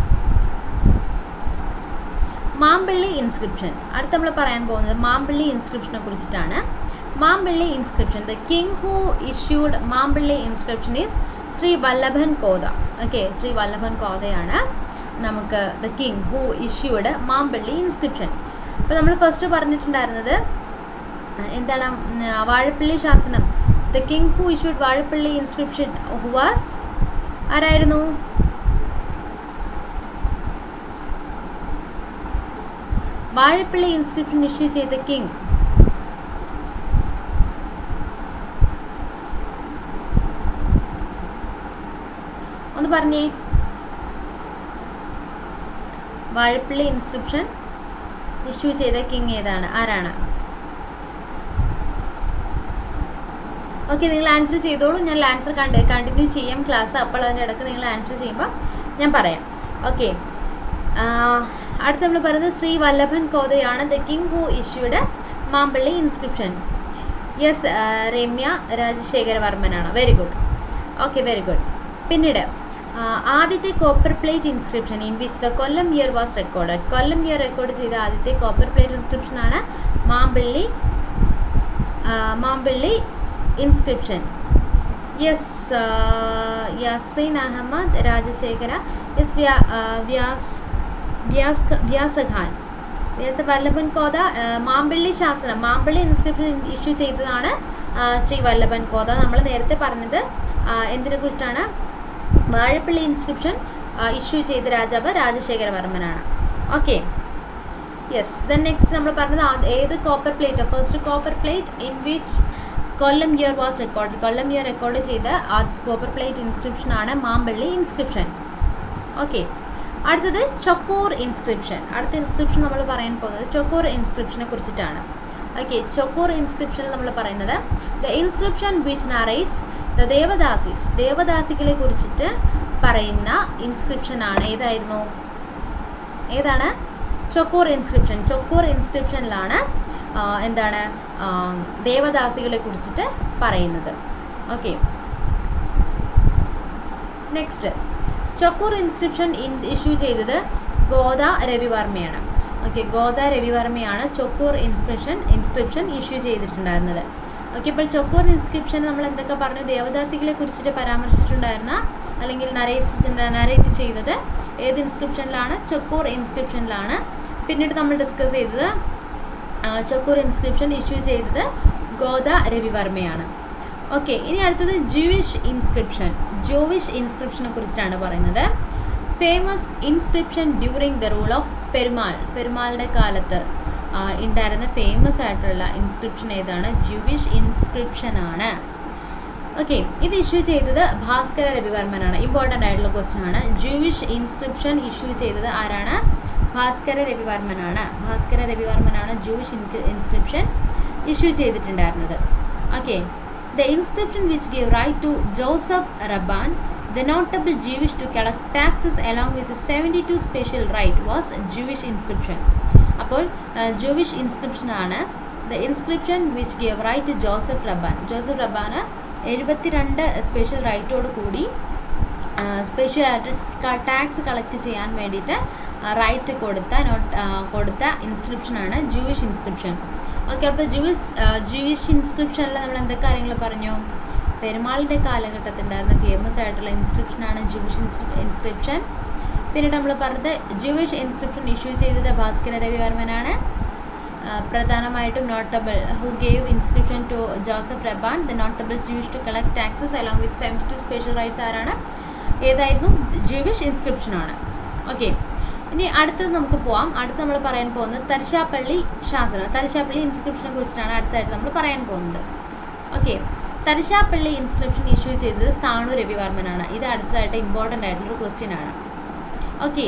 മാമ്പള്ളി ഇൻസ്ക്രിപ്ഷൻ അടുത്ത് നമ്മൾ പറയാൻ പോകുന്നത് മാമ്പള്ളി ഇൻസ്ക്രിപ്ഷനെ കുറിച്ചിട്ടാണ് Mampally inscription the king who issued Mampally inscription is Shri Vallabhan Kotha okay Shri Vallabhan കോതയാണ് നമുക്ക് the king who issued Mampally inscription അപ്പോൾ നമ്മൾ ഫസ്റ്റ് പറഞ്ഞിട്ടുണ്ടായിരുന്നത് ആ, എന്താണ് ഉം, ആ, വാഴപ്പള്ളി ശാസനം the king who issued Vazhappally inscription who was ആരായിരുന്നു വാഴപ്പള്ളി ഇൻസ്ക്രിപ്ഷൻ ഇഷ്യൂ ചെയ്ത കിങ് ഒന്ന് പറഞ്ഞേ വാഴപ്പള്ളി ഇൻസ്ക്രിപ്ഷൻ ഇഷ്യൂ ചെയ്ത കിങ് ഏതാണ് ആരാണ് ഓക്കെ നിങ്ങൾ ആൻസർ ചെയ്തോളൂ ഞാൻ ആൻസർ കണ്ട് കണ്ടിന്യൂ ചെയ്യാം ക്ലാസ് അപ്പോൾ അതിൻ്റെ ഇടയ്ക്ക് നിങ്ങൾ ആൻസർ ചെയ്യുമ്പോൾ ഞാൻ പറയാം ഓക്കെ അടുത്ത് നമ്മൾ പറയുന്നത് ശ്രീ വല്ലഭൻ കോതയാണ് the king who issued Mampally inscription yes Ramya Rajasekhara വർമ്മനാണ് very good okay very good പിന്നീട് ആ, ആദ്യത്തെ copper plate inscription in which the Kollam year was recorded Kollam year record ചെയ്ത ആദ്യത്തെ കോപ്പർ പ്ലേറ്റ് ഇൻസ്ക്രിപ്ഷൻ ആണ് മാമ്പള്ളി ആ, Mampally inscription yes Yaseen Ahammed Rajasekhara yes വ്യാ ആ, വ്യാസ് വ്യാസ് വ്യാസഖാൻ വ്യാസ വല്ലഭൻ കോത ആ, മാമ്പള്ളി ശാസനം മാമ്പള്ളി ഇൻസ്ക്രിപ്ഷൻ ഇഷ്യൂ ചെയ്തതാണ് ആ, ശ്രീ വല്ലഭൻ കോത നമ്മൾ നേരത്തെ പറഞ്ഞത് ആ, എന്തിനെ കുറിച്ചിട്ടാണ് വാഴപ്പള്ളി ഇൻസ്ക്രിപ്ഷൻ ഇഷ്യൂ ചെയ്ത രാജാവ് രാജശേഖര വർമ്മനാണ് ഓക്കെ യെസ് ദെൻ നെക്സ്റ്റ് നമ്മൾ പറഞ്ഞത് ആ- ഏത് copper plate first copper plate in which Kollam year was record Kollam year record ചെയ്ത ആ കോപ്പർ പ്ലേറ്റ് ഇൻസ്ക്രിപ്ഷൻ ആണ് മാമ്പള്ളി ഇൻസ്ക്രിപ്ഷൻ ഓക്കെ അടുത്തത് ചൊക്കൂർ ഇൻസ്ക്രിപ്ഷൻ അടുത്ത ഇൻസ്ക്രിപ്ഷൻ നമ്മൾ പറയാൻ പോകുന്നത് ചൊക്കൂർ ഇൻസ്ക്രിപ്ഷനെ കുറിച്ചിട്ടാണ് ഓക്കെ ചൊക്കൂർ ഇൻസ്ക്രിപ്ഷൻ നമ്മൾ പറയുന്നത് the inscription which narrates the devadasis ദേവദാസികളെ കുറിച്ചിട്ട് പറയുന്ന ഇൻസ്ക്രിപ്ഷൻ ആണ് ഏതായിരുന്നു ഏതാണ് ചൊക്കൂർ ഇൻസ്ക്രിപ്ഷൻ ചൊക്കൂർ ഇൻസ്ക്രിപ്ഷനിലാണ് ആ, എന്താണ് ആ, ദേവദാസികളെ കുറിച്ചിട്ട് പറയുന്നത് okay next Chokkur inscription issue ചെയ്തത് ഗോദ രവിവർമ്മയാണ് ഓക്കെ ഗോദ രവിവർമ്മയാണ് ചൊക്കൂർ ഇൻസ്ക്രിപ്ഷൻ ഇൻസ്ക്രിപ്ഷൻ ഇഷ്യൂ ചെയ്തിട്ടുണ്ടായിരുന്നത് ഓക്കെ ഇപ്പോൾ ചൊക്കൂർ ഇൻസ്ക്രിപ്ഷൻ നമ്മൾ എന്തൊക്കെ പറഞ്ഞു ദേവദാസികളെ കുറിച്ചിട്ട് പരാമർശിച്ചിട്ടുണ്ടായിരുന്ന അല്ലെങ്കിൽ നരേറ്റ് നരേറ്റ് ചെയ്തത് ഏത് ഇൻസ്ക്രിപ്ഷനിലാണ് ചൊക്കൂർ ഇൻസ്ക്രിപ്ഷനിലാണ് പിന്നീട് നമ്മൾ ഡിസ്കസ് ചെയ്തത് ആ, ചൊക്കൂർ ഇൻസ്ക്രിപ്ഷൻ ഇഷ്യൂ ചെയ്തത് ഗോദ രവിവർമ്മയാണ് ഓക്കെ ഇനി അടുത്തത് ജൂവിഷ് ഇൻസ്ക്രിപ്ഷൻ ജോവിഷ് ഇൻസ്ക്രിപ്ഷനെ കുറിച്ചിട്ടാണ് പറയുന്നത് famous inscription during the rule of Perumal പെരുമാളുടെ കാലത്ത് ആ, ഉണ്ടായിരുന്ന ഫേമസ് ആയിട്ടുള്ള ഇൻസ്ക്രിപ്ഷൻ ഏതാണ് ജൂവിഷ് ഇൻസ്ക്രിപ്ഷൻ ആണ് ഓക്കെ ഇത് ഇഷ്യൂ ചെയ്തത് ഭാസ്കര രവിവർമ്മനാണ് ഇമ്പോർട്ടൻ്റ് ആയിട്ടുള്ള ക്വസ്റ്റ്യൻ ആണ് ജൂവിഷ് ഇൻസ്ക്രിപ്ഷൻ ഇഷ്യൂ ചെയ്തത് ആരാണ് ഭാസ്കര രവിവർമ്മനാണ് ഭാസ്കര രവിവർമ്മനാണ് ജൂവിഷ് ഇൻസ്ക്രിപ്ഷൻ ഇഷ്യൂ ചെയ്തിട്ടുണ്ടായിരുന്നത് okay the inscription which give right to Joseph Rabban the notable Jewish to collect taxes along with seventy two special right was Jewish inscription അപ്പോൾ Jewish ഇൻസ്ക്രിപ്ഷനാണ് the inscription which give right to Joseph Rabban Joseph റബാന് എഴുപത്തിരണ്ട് special റൈറ്റോട് കൂടി special ആയിട്ട് tax collect ചെയ്യാൻ വേണ്ടിയിട്ട് right കൊടുത്ത note കൊടുത്ത ഇൻസ്ക്രിപ്ഷനാണ് ജൂയിഷ് ഇൻസ്ക്രിപ്ഷൻ ഓക്കെ അപ്പോൾ ജൂയിഷ് ജൂയിഷ് ഇൻസ്ക്രിപ്ഷനിൽ നമ്മൾ എന്തൊക്കെ കാര്യങ്ങൾ പറഞ്ഞു പെരുമാളിൻ്റെ കാലഘട്ടത്തിലുണ്ടായിരുന്ന ഫേമസ് ആയിട്ടുള്ള ഇൻസ്ക്രിപ്ഷനാണ് ജൂയിഷ് ഇൻസ്ക്രിപ്ഷൻ പിന്നീട് നമ്മൾ പറഞ്ഞത് ജൂയിഷ് ഇൻസ്ക്രിപ്ഷൻ ഇഷ്യൂ ചെയ്തത് ഭാസ്കര രവിവർമ്മനാണ് ആ, പ്രധാനമായിട്ടും notable who gave inscription to Joseph Rabban the notable Jewish to collect taxes along with seventy two special rights ആരാണ് ഏതായിരുന്നു ജൂവിഷ് ഇൻസ്ക്രിപ്ഷൻ ആണ് ഓക്കെ ഇനി അടുത്തത് നമുക്ക് പോവാം അടുത്ത് നമ്മൾ പറയാൻ പോകുന്നത് തരിശാപ്പള്ളി ശാസനം തരിശാപ്പള്ളി ഇൻസ്ക്രിപ്ഷനെ കുറിച്ചിട്ടാണ് അടുത്തായിട്ട് നമ്മൾ പറയാൻ പോകുന്നത് ഓക്കെ തരിശാപ്പള്ളി ഇൻസ്ക്രിപ്ഷൻ ഇഷ്യൂ ചെയ്തത് സ്ഥാണു രവിവർമ്മനാണ് ഇത് അടുത്തതായിട്ട് ഇമ്പോർട്ടൻ്റ് ആയിട്ടുള്ളൊരു ക്വസ്റ്റ്യൻ ആണ് ഓക്കെ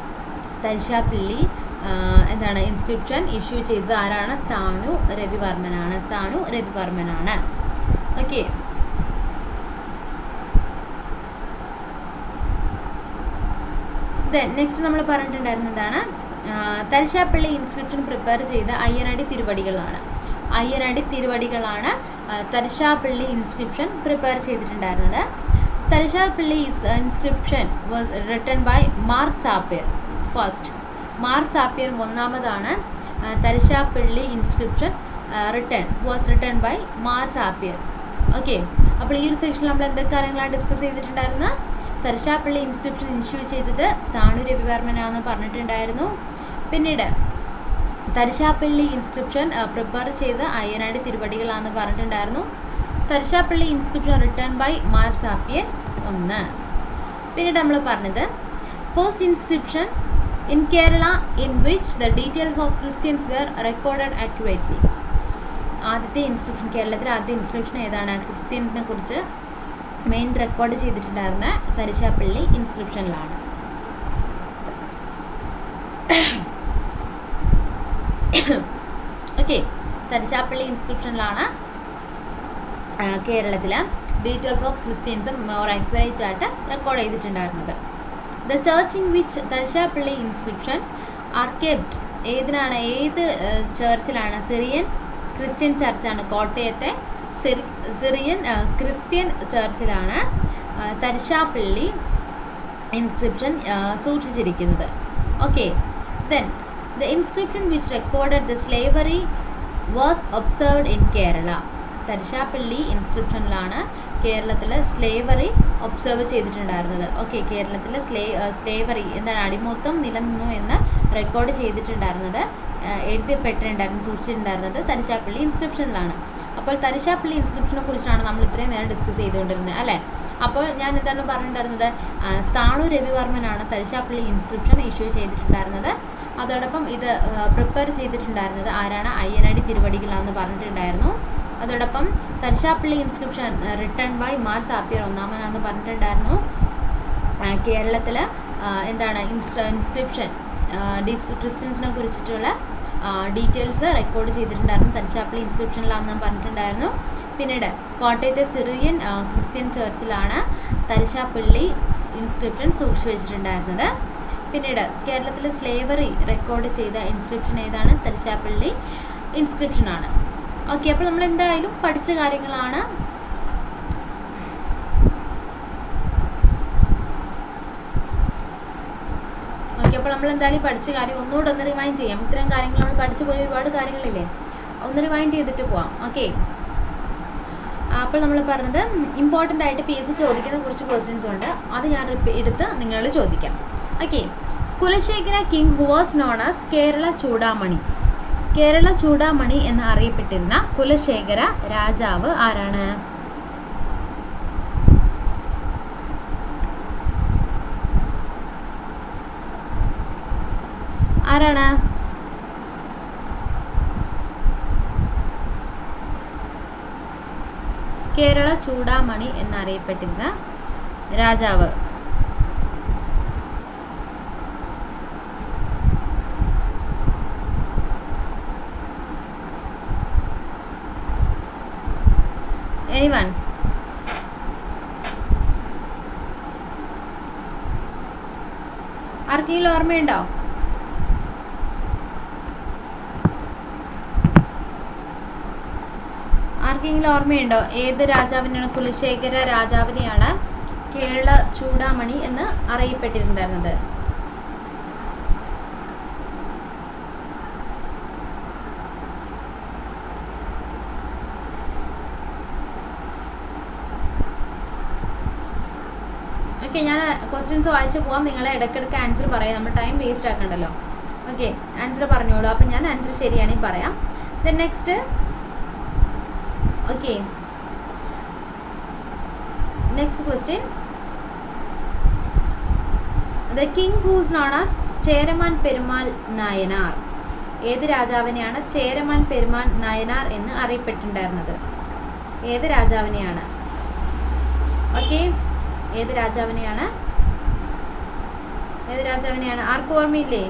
തരിശാപ്പള്ളി ആ, എന്താണ് ഇൻസ്ക്രിപ്ഷൻ ഇഷ്യൂ ചെയ്തത് ആരാണ് സ്ഥാണു രവിവർമ്മനാണ് സ്ഥാണു രവിവർമ്മനാണ് ഓക്കെ ദെൻ നെക്സ്റ്റ് നമ്മൾ പറഞ്ഞിട്ടുണ്ടായിരുന്നതാണ് ആ, തരിശാപ്പള്ളി ഇൻസ്ക്രിപ്ഷൻ പ്രിപ്പയർ ചെയ്ത അയ്യനടി തിരുവടികളാണ് അയ്യനടി തിരുവടികളാണ് ആ, തരിശാപ്പള്ളി ഇൻസ്ക്രിപ്ഷൻ പ്രിപ്പയർ ചെയ്തിട്ടുണ്ടായിരുന്നത് Tharisapalli inscription was written by Mar Sapir first Mar Sapir ഒന്നാമതാണ് ആ, Tharisapalli inscription written was written by Mar Sapir okay അപ്പോൾ ഈ ഒരു സെക്ഷനിൽ നമ്മൾ എന്തൊക്കെ കാര്യങ്ങളാണ് ഡിസ്കസ് ചെയ്തിട്ടുണ്ടായിരുന്നത് തരിശാപ്പള്ളി ഇൻസ്ക്രിപ്ഷൻ ഇഷ്യൂ ചെയ്തത് സ്ഥാണു രവിവർമ്മനാണെന്ന് പറഞ്ഞിട്ടുണ്ടായിരുന്നു പിന്നീട് തരിശാപ്പള്ളി ഇൻസ്ക്രിപ്ഷൻ പ്രിപ്പയർ ചെയ്ത് അയ്യനാടി തിരുവടികളാണെന്ന് പറഞ്ഞിട്ടുണ്ടായിരുന്നു Tharisapalli inscription written by Mar Sapir ഒന്ന് പിന്നീട് നമ്മൾ പറഞ്ഞത് first inscription in Kerala in which the details of Christians were recorded accurately ആദ്യത്തെ ഇൻസ്ക്രിപ്ഷൻ കേരളത്തിലെ ആദ്യത്തെ ഇൻസ്ക്രിപ്ഷൻ ഏതാണ് ക്രിസ്ത്യൻസിനെ കുറിച്ച് മെയിൻ റെക്കോർഡ് ചെയ്തിട്ടുണ്ടായിരുന്ന തരിശാപ്പള്ളി ഇൻസ്ക്രിപ്ഷനിലാണ് ഓക്കെ തരിശാപ്പള്ളി ഇൻസ്ക്രിപ്ഷനിലാണ് കേരളത്തിൽ ഡീറ്റെയിൽസ് ഓഫ് ക്രിസ്ത്യൻസും മോർ ആക്യുറേറ്റ് ആയിട്ട് റെക്കോർഡ് ചെയ്തിട്ടുണ്ടായിരുന്നത് the church in which Tharisapalli inscription are kept ഏതിനാണ് ഏത് ഏഹ്, ചർച്ചിലാണ് സിറിയൻ ക്രിസ്ത്യൻ ചർച്ചാണ് കോട്ടയത്തെ സിറി സിറിയൻ ഏഹ്, ക്രിസ്ത്യൻ ചർച്ചിലാണ് ഏഹ്, തരിശാപ്പള്ളി ഇൻസ്ക്രിപ്ഷൻ സൂക്ഷിച്ചിരിക്കുന്നത് okay then the inscription which recorded the slavery was observed in Kerala Tharisapalli ഇൻസ്ക്രിപ്ഷനിലാണ് കേരളത്തിൽ സ്ലേവറി ഒബ്സർവ് ചെയ്തിട്ടുണ്ടായിരുന്നത് ഓക്കെ കേരളത്തിൽ സ്ലേ സ്ലേവറി എന്താണ് അടിമൊത്തം നിലനിന്നു എന്ന് റെക്കോർഡ് ചെയ്തിട്ടുണ്ടായിരുന്നത് ആ, എഴുതപ്പെട്ടിട്ടുണ്ടായിരുന്നു സൂക്ഷിച്ചിട്ടുണ്ടായിരുന്നത് തരിശാപ്പള്ളി ഇൻസ്ക്രിപ്ഷനിലാണ് അപ്പോൾ തരിശാപ്പള്ളി ഇൻസ്ക്രിപ്ഷനെ കുറിച്ചാണ് നമ്മൾ ഇത്രയും നേരം ഡിസ്കസ് ചെയ്തുകൊണ്ടിരുന്നത് അല്ലേ അപ്പോൾ ഞാൻ എന്താണ് പറഞ്ഞിട്ടുണ്ടായിരുന്നത് ആ, സ്ഥാണു രവിവർമ്മനാണ് തരിശാപ്പള്ളി ഇൻസ്ക്രിപ്ഷൻ ഇഷ്യൂ ചെയ്തിട്ടുണ്ടായിരുന്നത് അതോടൊപ്പം ഇത് പ്രിപ്പയർ ചെയ്തിട്ടുണ്ടായിരുന്നത് ആരാണ് അയ്യനടി തിരുവടികളാന്ന് പറഞ്ഞിട്ടുണ്ടായിരുന്നു അതോടൊപ്പം Tharisapalli inscription written by Mar Sapir ഒന്നാമനാന്ന് പറഞ്ഞിട്ടുണ്ടായിരുന്നു കേരളത്തിൽ എന്താണ് ഇൻസ്റ്റ ഇൻസ്ക്രിപ്ഷൻ ഡിസ് ക്രിസ്ത്യൻസിനെ കുറിച്ചിട്ടുള്ള ഡീറ്റെയിൽസ് റെക്കോർഡ് ചെയ്തിട്ടുണ്ടായിരുന്നു തരിശാപ്പള്ളി ഇൻസ്ക്രിപ്ഷനിലാണെന്ന് പറഞ്ഞിട്ടുണ്ടായിരുന്നു പിന്നീട് കോട്ടയത്തെ സിറിയൻ ആ, ക്രിസ്ത്യൻ ചർച്ചിലാണ് തരിശാപ്പള്ളി ഇൻസ്ക്രിപ്ഷൻ സൂക്ഷിച്ചു വെച്ചിട്ടുണ്ടായിരുന്നത് പിന്നീട് കേരളത്തിൽ സ്ലേവറി റെക്കോർഡ് ചെയ്ത ഇൻസ്ക്രിപ്ഷൻ ഏതാണ് തരിശാപ്പള്ളി ഇൻസ്ക്രിപ്ഷനാണ് ഓക്കെ അപ്പോൾ നമ്മൾ എന്തായാലും പഠിച്ച കാര്യങ്ങളാണ് ഓക്കെ അപ്പോൾ നമ്മൾ എന്തായാലും പഠിച്ച കാര്യം ഒന്നുകൂടെ ഒന്ന് റിമൈൻഡ് ചെയ്യാം ഇത്രയും കാര്യങ്ങൾ നമ്മൾ പഠിച്ചു പോയ ഒരുപാട് കാര്യങ്ങളില്ലേ ഒന്ന് റിമൈൻഡ് ചെയ്തിട്ട് പോവാം ഓക്കെ അപ്പോൾ നമ്മൾ പറഞ്ഞത് ഇമ്പോർട്ടൻ്റ് ആയിട്ട് പി എസ് സി ചോദിക്കുന്ന കുറച്ച് ക്വസ്റ്റ്യൻസ് ഉണ്ട് അത് ഞാൻ റിപ്പ- എടുത്ത് നിങ്ങളോട് ചോദിക്കാം okay Kulasekhara king who was known as Kerala Chudamani Kerala ചൂടാമണി എന്ന് അറിയപ്പെട്ടിരുന്ന കുലശേഖര രാജാവ് ആരാണ് ആരാണ് കേരള ചൂടാമണി എന്നറിയപ്പെട്ടിരുന്ന രാജാവ് എനിവൺ ആർക്കെങ്കിലും ഓർമ്മയുണ്ടോ ആർക്കെങ്കിലും ഓർമ്മയുണ്ടോ ഏത് രാജാവിനാണ് കുലശേഖര രാജാവിനെയാണ് കേരള ചൂടാമണി എന്ന് അറിയപ്പെട്ടിട്ടുണ്ടായിരുന്നത് ഓക്കെ ഞാൻ ക്വസ്റ്റ്യൻസ് വായിച്ചു പോവാം നിങ്ങൾ ഇടയ്ക്കിടയ്ക്ക് ആൻസർ പറയാം നമ്മൾ ടൈം വേസ്റ്റ് ആക്കണ്ടല്ലോ ഓക്കെ ആൻസർ പറഞ്ഞോളൂ അപ്പം ഞാൻ ആൻസർ ശരിയാണെങ്കിൽ പറയാം then next okay next question the king who's known as Cheraman Perumal Nayanar ഏത് രാജാവിനെയാണ് ചേരമാൻ പെരുമാൾ നായനാർ എന്ന് അറിയപ്പെട്ടിട്ടുണ്ടായിരുന്നത് ഏത് രാജാവിനെയാണ് ഓക്കെ ഏത് രാജാവിനെയാണ് ഏത് രാജാവിനെയാണ് ആർക്കും ഓർമ്മയില്ലേ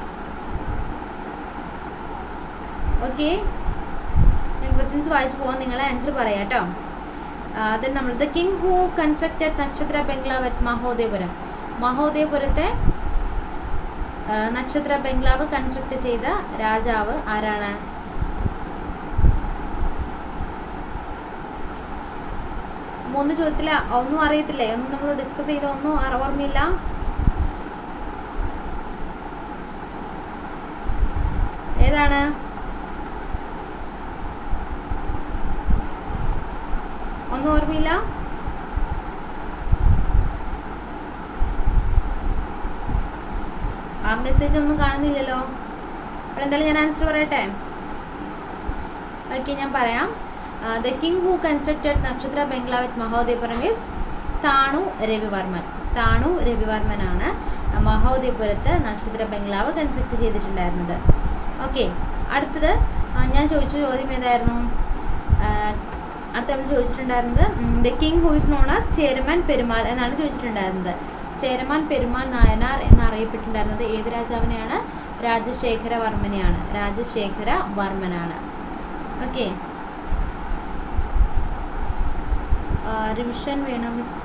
ഓക്കെ ഞാൻ ക്വസ്റ്റ്യൻസ് വായിച്ചു പോകാൻ നിങ്ങളെ ആൻസർ പറയാം കേട്ടോ ദെൻ നമ്മൾ the king who constructed Nakshatra bungalow at Mahodayapuram മഹോദയപുരത്തെ ആ, നക്ഷത്ര ബംഗ്ലാവ് കൺസ്ട്രക്ട് ചെയ്ത രാജാവ് ആരാണ് മൂന്ന് ചോദ്യത്തിൽ ഒന്നും അറിയത്തില്ലേ ഒന്നും നമ്മൾ ഡിസ്കസ് ചെയ്ത ഒന്നും അറ- ഓർമ്മയില്ല ഏതാണ് ഒന്നും ഓർമ്മയില്ല ആ മെസ്സേജ് ഒന്നും കാണുന്നില്ലല്ലോ അപ്പോൾ എന്തായാലും ഞാൻ ആൻസർ പറയട്ടെ ഓക്കെ ഞാൻ പറയാം the king who constructed Nakshatra bungalow at Mahodayapuram is Sthanu Ravivarman Sthanu രവിവർമ്മനാണ് മഹോദയപുരത്ത് നക്ഷത്ര ബംഗ്ലാവ് കൺസ്ട്രക്ട് ചെയ്തിട്ടുണ്ടായിരുന്നത് ഓക്കെ അടുത്തത് ആ, ഞാൻ ചോദിച്ച ചോദ്യം ഏതായിരുന്നു ആ, അടുത്ത നമ്മൾ ചോദിച്ചിട്ടുണ്ടായിരുന്നത് the king who is known as Cheraman Perumal എന്നാണ് ചോദിച്ചിട്ടുണ്ടായിരുന്നത് ചേരമാൻ പെരുമാൾ നായനാർ എന്നറിയപ്പെട്ടിട്ടുണ്ടായിരുന്നത് ഏത് രാജാവിനെയാണ് രാജശേഖര വർമ്മനെയാണ് രാജശേഖര വർമ്മനാണ് ഓക്കെ റിവിഷൻ വേണം miss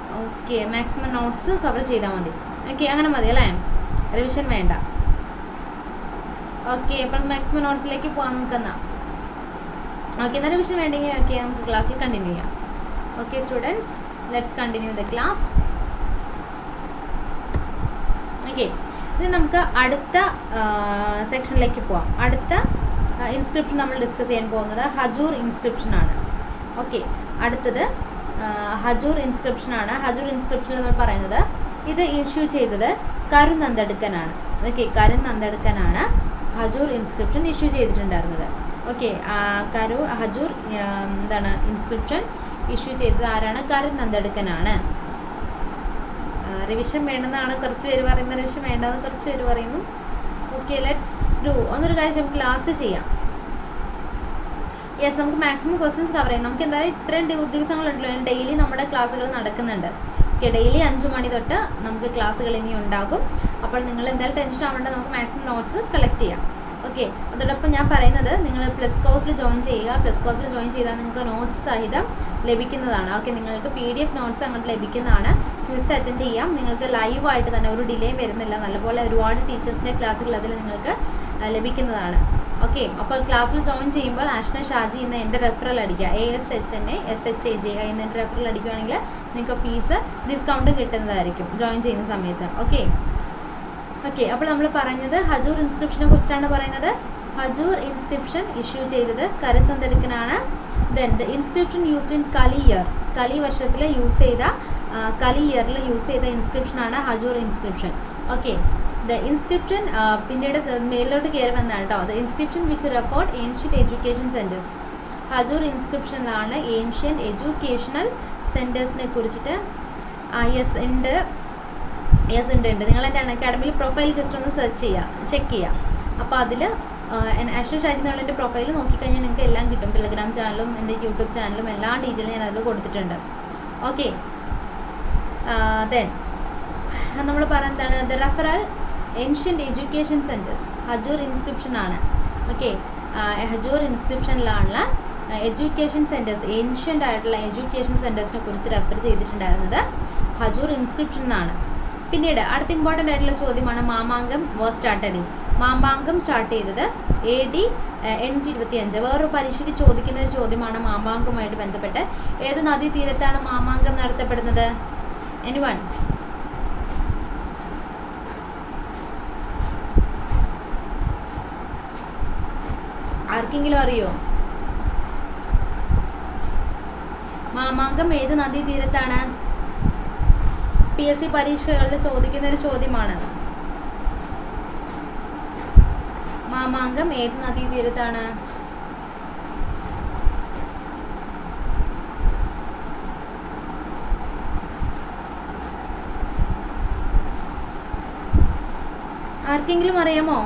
okay maximum notes cover ചെയ്താൽ മതി ഓക്കെ അങ്ങനെ മതി അല്ലേ റിവിഷൻ വേണ്ട ഓക്കെ അപ്പോൾ മാക്സിമം നോട്ട്സിലേക്ക് പോകാൻ നിൽക്കുന്ന ഓക്കെ എന്നാൽ വിഷയം വേണ്ടെങ്കിൽ ഓക്കെ നമുക്ക് ക്ലാസ്സിൽ കണ്ടിന്യൂ ചെയ്യാം okay students let's continue the class okay ഇനി നമുക്ക് അടുത്ത സെക്ഷനിലേക്ക് പോവാം അടുത്ത ഇൻസ്ക്രിപ്ഷൻ നമ്മൾ ഡിസ്കസ് ചെയ്യാൻ പോകുന്നത് ഹജൂർ ഇൻസ്ക്രിപ്ഷൻ ആണ് ഓക്കെ അടുത്തത് ഹജൂർ ഇൻസ്ക്രിപ്ഷൻ ആണ് ഹജൂർ ഇൻസ്ക്രിപ്ഷൻ എന്ന് പറയുന്നത് ഇത് ഇഷ്യൂ ചെയ്തത് കരുനന്ദടുക്കനാണ് ഓക്കെ കരുനന്ദടുക്കനാണ് ഹജൂർ ഇൻസ്ക്രിപ്ഷൻ ഇഷ്യൂ ചെയ്തിട്ടുണ്ടായിരുന്നത് ഓക്കെ കരു ഹജൂർ എന്താണ് ഇൻസ്ക്രിപ്ഷൻ ഇഷ്യൂ ചെയ്തത് ആരാണ് കരുനന്ദടുക്കനാണ് റിവിഷൻ വേണമെന്നാണ് കുറച്ച് പേര് പറയുന്നത് റിവിഷൻ വേണ്ടെന്ന് കുറച്ച് പേര് പറയുന്നു ഓക്കെ ലെറ്റ്സ് ഡു ഒന്നൊരു കാര്യം നമുക്ക് ലാസ്റ്റ് ചെയ്യാം യെസ് നമുക്ക് മാക്സിമം ക്വസ്റ്റ്യൻസ് കവർ ചെയ്യാം നമുക്ക് എന്തായാലും ഇത്രയും ദിവസങ്ങളുണ്ടല്ലോ ഡെയിലി നമ്മുടെ ക്ലാസ്സുകൾ നടക്കുന്നുണ്ട് ഓക്കെ ഡെയിലി അഞ്ച് മണി തൊട്ട് നമുക്ക് ക്ലാസ്സുകൾ ഇനി ഉണ്ടാകും അപ്പോൾ നിങ്ങൾ എന്തായാലും ടെൻഷൻ ആവേണ്ട നമുക്ക് മാക്സിമം നോട്ട്സ് കളക്ട് ചെയ്യാം ഓക്കെ അതോടൊപ്പം ഞാൻ പറയുന്നത് നിങ്ങൾ പ്ലസ് കോഴ്സിൽ ജോയിൻ ചെയ്യുക പ്ലസ് കോഴ്സിൽ ജോയിൻ ചെയ്താൽ നിങ്ങൾക്ക് നോട്ട്സ് സഹിതം ലഭിക്കുന്നതാണ് ഓക്കെ നിങ്ങൾക്ക് പി ഡി എഫ് നോട്ട്സ് അങ്ങോട്ട് ലഭിക്കുന്നതാണ് ക്വിസ് അറ്റൻഡ് ചെയ്യാം നിങ്ങൾക്ക് ലൈവായിട്ട് തന്നെ ഒരു ഡിലേയും വരുന്നില്ല നല്ലപോലെ ഒരുപാട് ടീച്ചേഴ്സിൻ്റെ ക്ലാസ്സുകൾ അതിൽ നിങ്ങൾക്ക് ലഭിക്കുന്നതാണ് ഓക്കെ അപ്പോൾ ക്ലാസ്സിൽ ജോയിൻ ചെയ്യുമ്പോൾ ആഷ്ന ഷാജി എന്ന എൻ്റെ റെഫറൽ അടിക്കുക A S H N A S H A J എന്ന എൻ്റെ റെഫറൽ അടിക്കുകയാണെങ്കിൽ നിങ്ങൾക്ക് ഫീസ് ഡിസ്കൗണ്ട് കിട്ടുന്നതായിരിക്കും ജോയിൻ ചെയ്യുന്ന സമയത്ത് ഓക്കെ ഓക്കെ അപ്പോൾ നമ്മൾ പറഞ്ഞത് ഹജൂർ ഇൻസ്ക്രിപ്ഷനെ കുറിച്ചിട്ടാണ് പറയുന്നത് ഹജൂർ ഇൻസ്ക്രിപ്ഷൻ ഇഷ്യൂ ചെയ്തത് കരുത്തന്തെടുക്കനാണ് then the inscription used in Kali year Kali വർഷത്തിൽ യൂസ് ചെയ്ത കലി ഇയറിൽ യൂസ് ചെയ്ത ഇൻസ്ക്രിപ്ഷനാണ് Huzur inscription okay the inscription പിന്നീട് മേലിലോട്ട് കയറി വന്നതാണ് കേട്ടോ the inscription which referred ancient education centres Huzur ഇൻസ്ക്രിപ്ഷനിലാണ് ഏൻഷ്യൻ എഡ്യൂക്കേഷണൽ സെൻറ്റേഴ്സിനെ കുറിച്ചിട്ട് യെസ് ഉണ്ട് യെസ് ഉണ്ട് ഉണ്ട് നിങ്ങൾ എൻ്റെ അക്കാഡമിയിൽ പ്രൊഫൈൽ ജസ്റ്റ് ഒന്ന് സെർച്ച് ചെയ്യുക ചെക്ക് ചെയ്യുക അപ്പോൾ അതിൽ ആഷ്ണൽ ഷാജി എന്നുള്ള എൻ്റെ പ്രൊഫൈൽ നോക്കിക്കഴിഞ്ഞാൽ നിങ്ങൾക്ക് എല്ലാം കിട്ടും ടെലഗ്രാം ചാനലും എൻ്റെ യൂട്യൂബ് ചാനലും എല്ലാ ഡീറ്റെയിലും ഞാൻ അതിൽ കൊടുത്തിട്ടുണ്ട് ഓക്കെ ദെൻ നമ്മൾ പറയുന്നതാണ് the referral ancient education centres Huzur inscription ആണ് ഓക്കെ ഹജൂർ ഇൻസ്ക്രിപ്ഷനിലാണ് എഡ്യൂക്കേഷൻ സെൻറ്റേഴ്സ് ഏൻഷ്യൻ്റ് ആയിട്ടുള്ള എഡ്യൂക്കേഷൻ സെൻറ്റേഴ്സിനെ കുറിച്ച് റെഫർ ചെയ്തിട്ടുണ്ടായിരുന്നത് ഹജൂർ ഇൻസ്ക്രിപ്ഷൻ എന്നാണ് പിന്നീട് അടുത്ത ഇമ്പോർട്ടൻ്റ് ആയിട്ടുള്ള ചോദ്യമാണ് Mamankam was started in Mamankam start ചെയ്തത് എ ഡി എണ്ണൂറ്റി ഇരുപത്തി അഞ്ച് വേറൊരു പരീക്ഷയ്ക്ക് ചോദിക്കുന്ന ഒരു ചോദ്യമാണ് മാമാങ്കവുമായിട്ട് ബന്ധപ്പെട്ട് ഏത് നദീ തീരത്താണ് മാമാങ്കം നടത്തപ്പെടുന്നത് എനി വൺ ആർക്കെങ്കിലും അറിയോ മാമാങ്കം ഏത് നദീ തീരത്താണ് പി എസ് സി പരീക്ഷകളിൽ ചോദിക്കുന്ന ഒരു ചോദ്യമാണ് മാമാങ്കം ഏത് നദീ തീരത്താണ് ആർക്കെങ്കിലും അറിയാമോ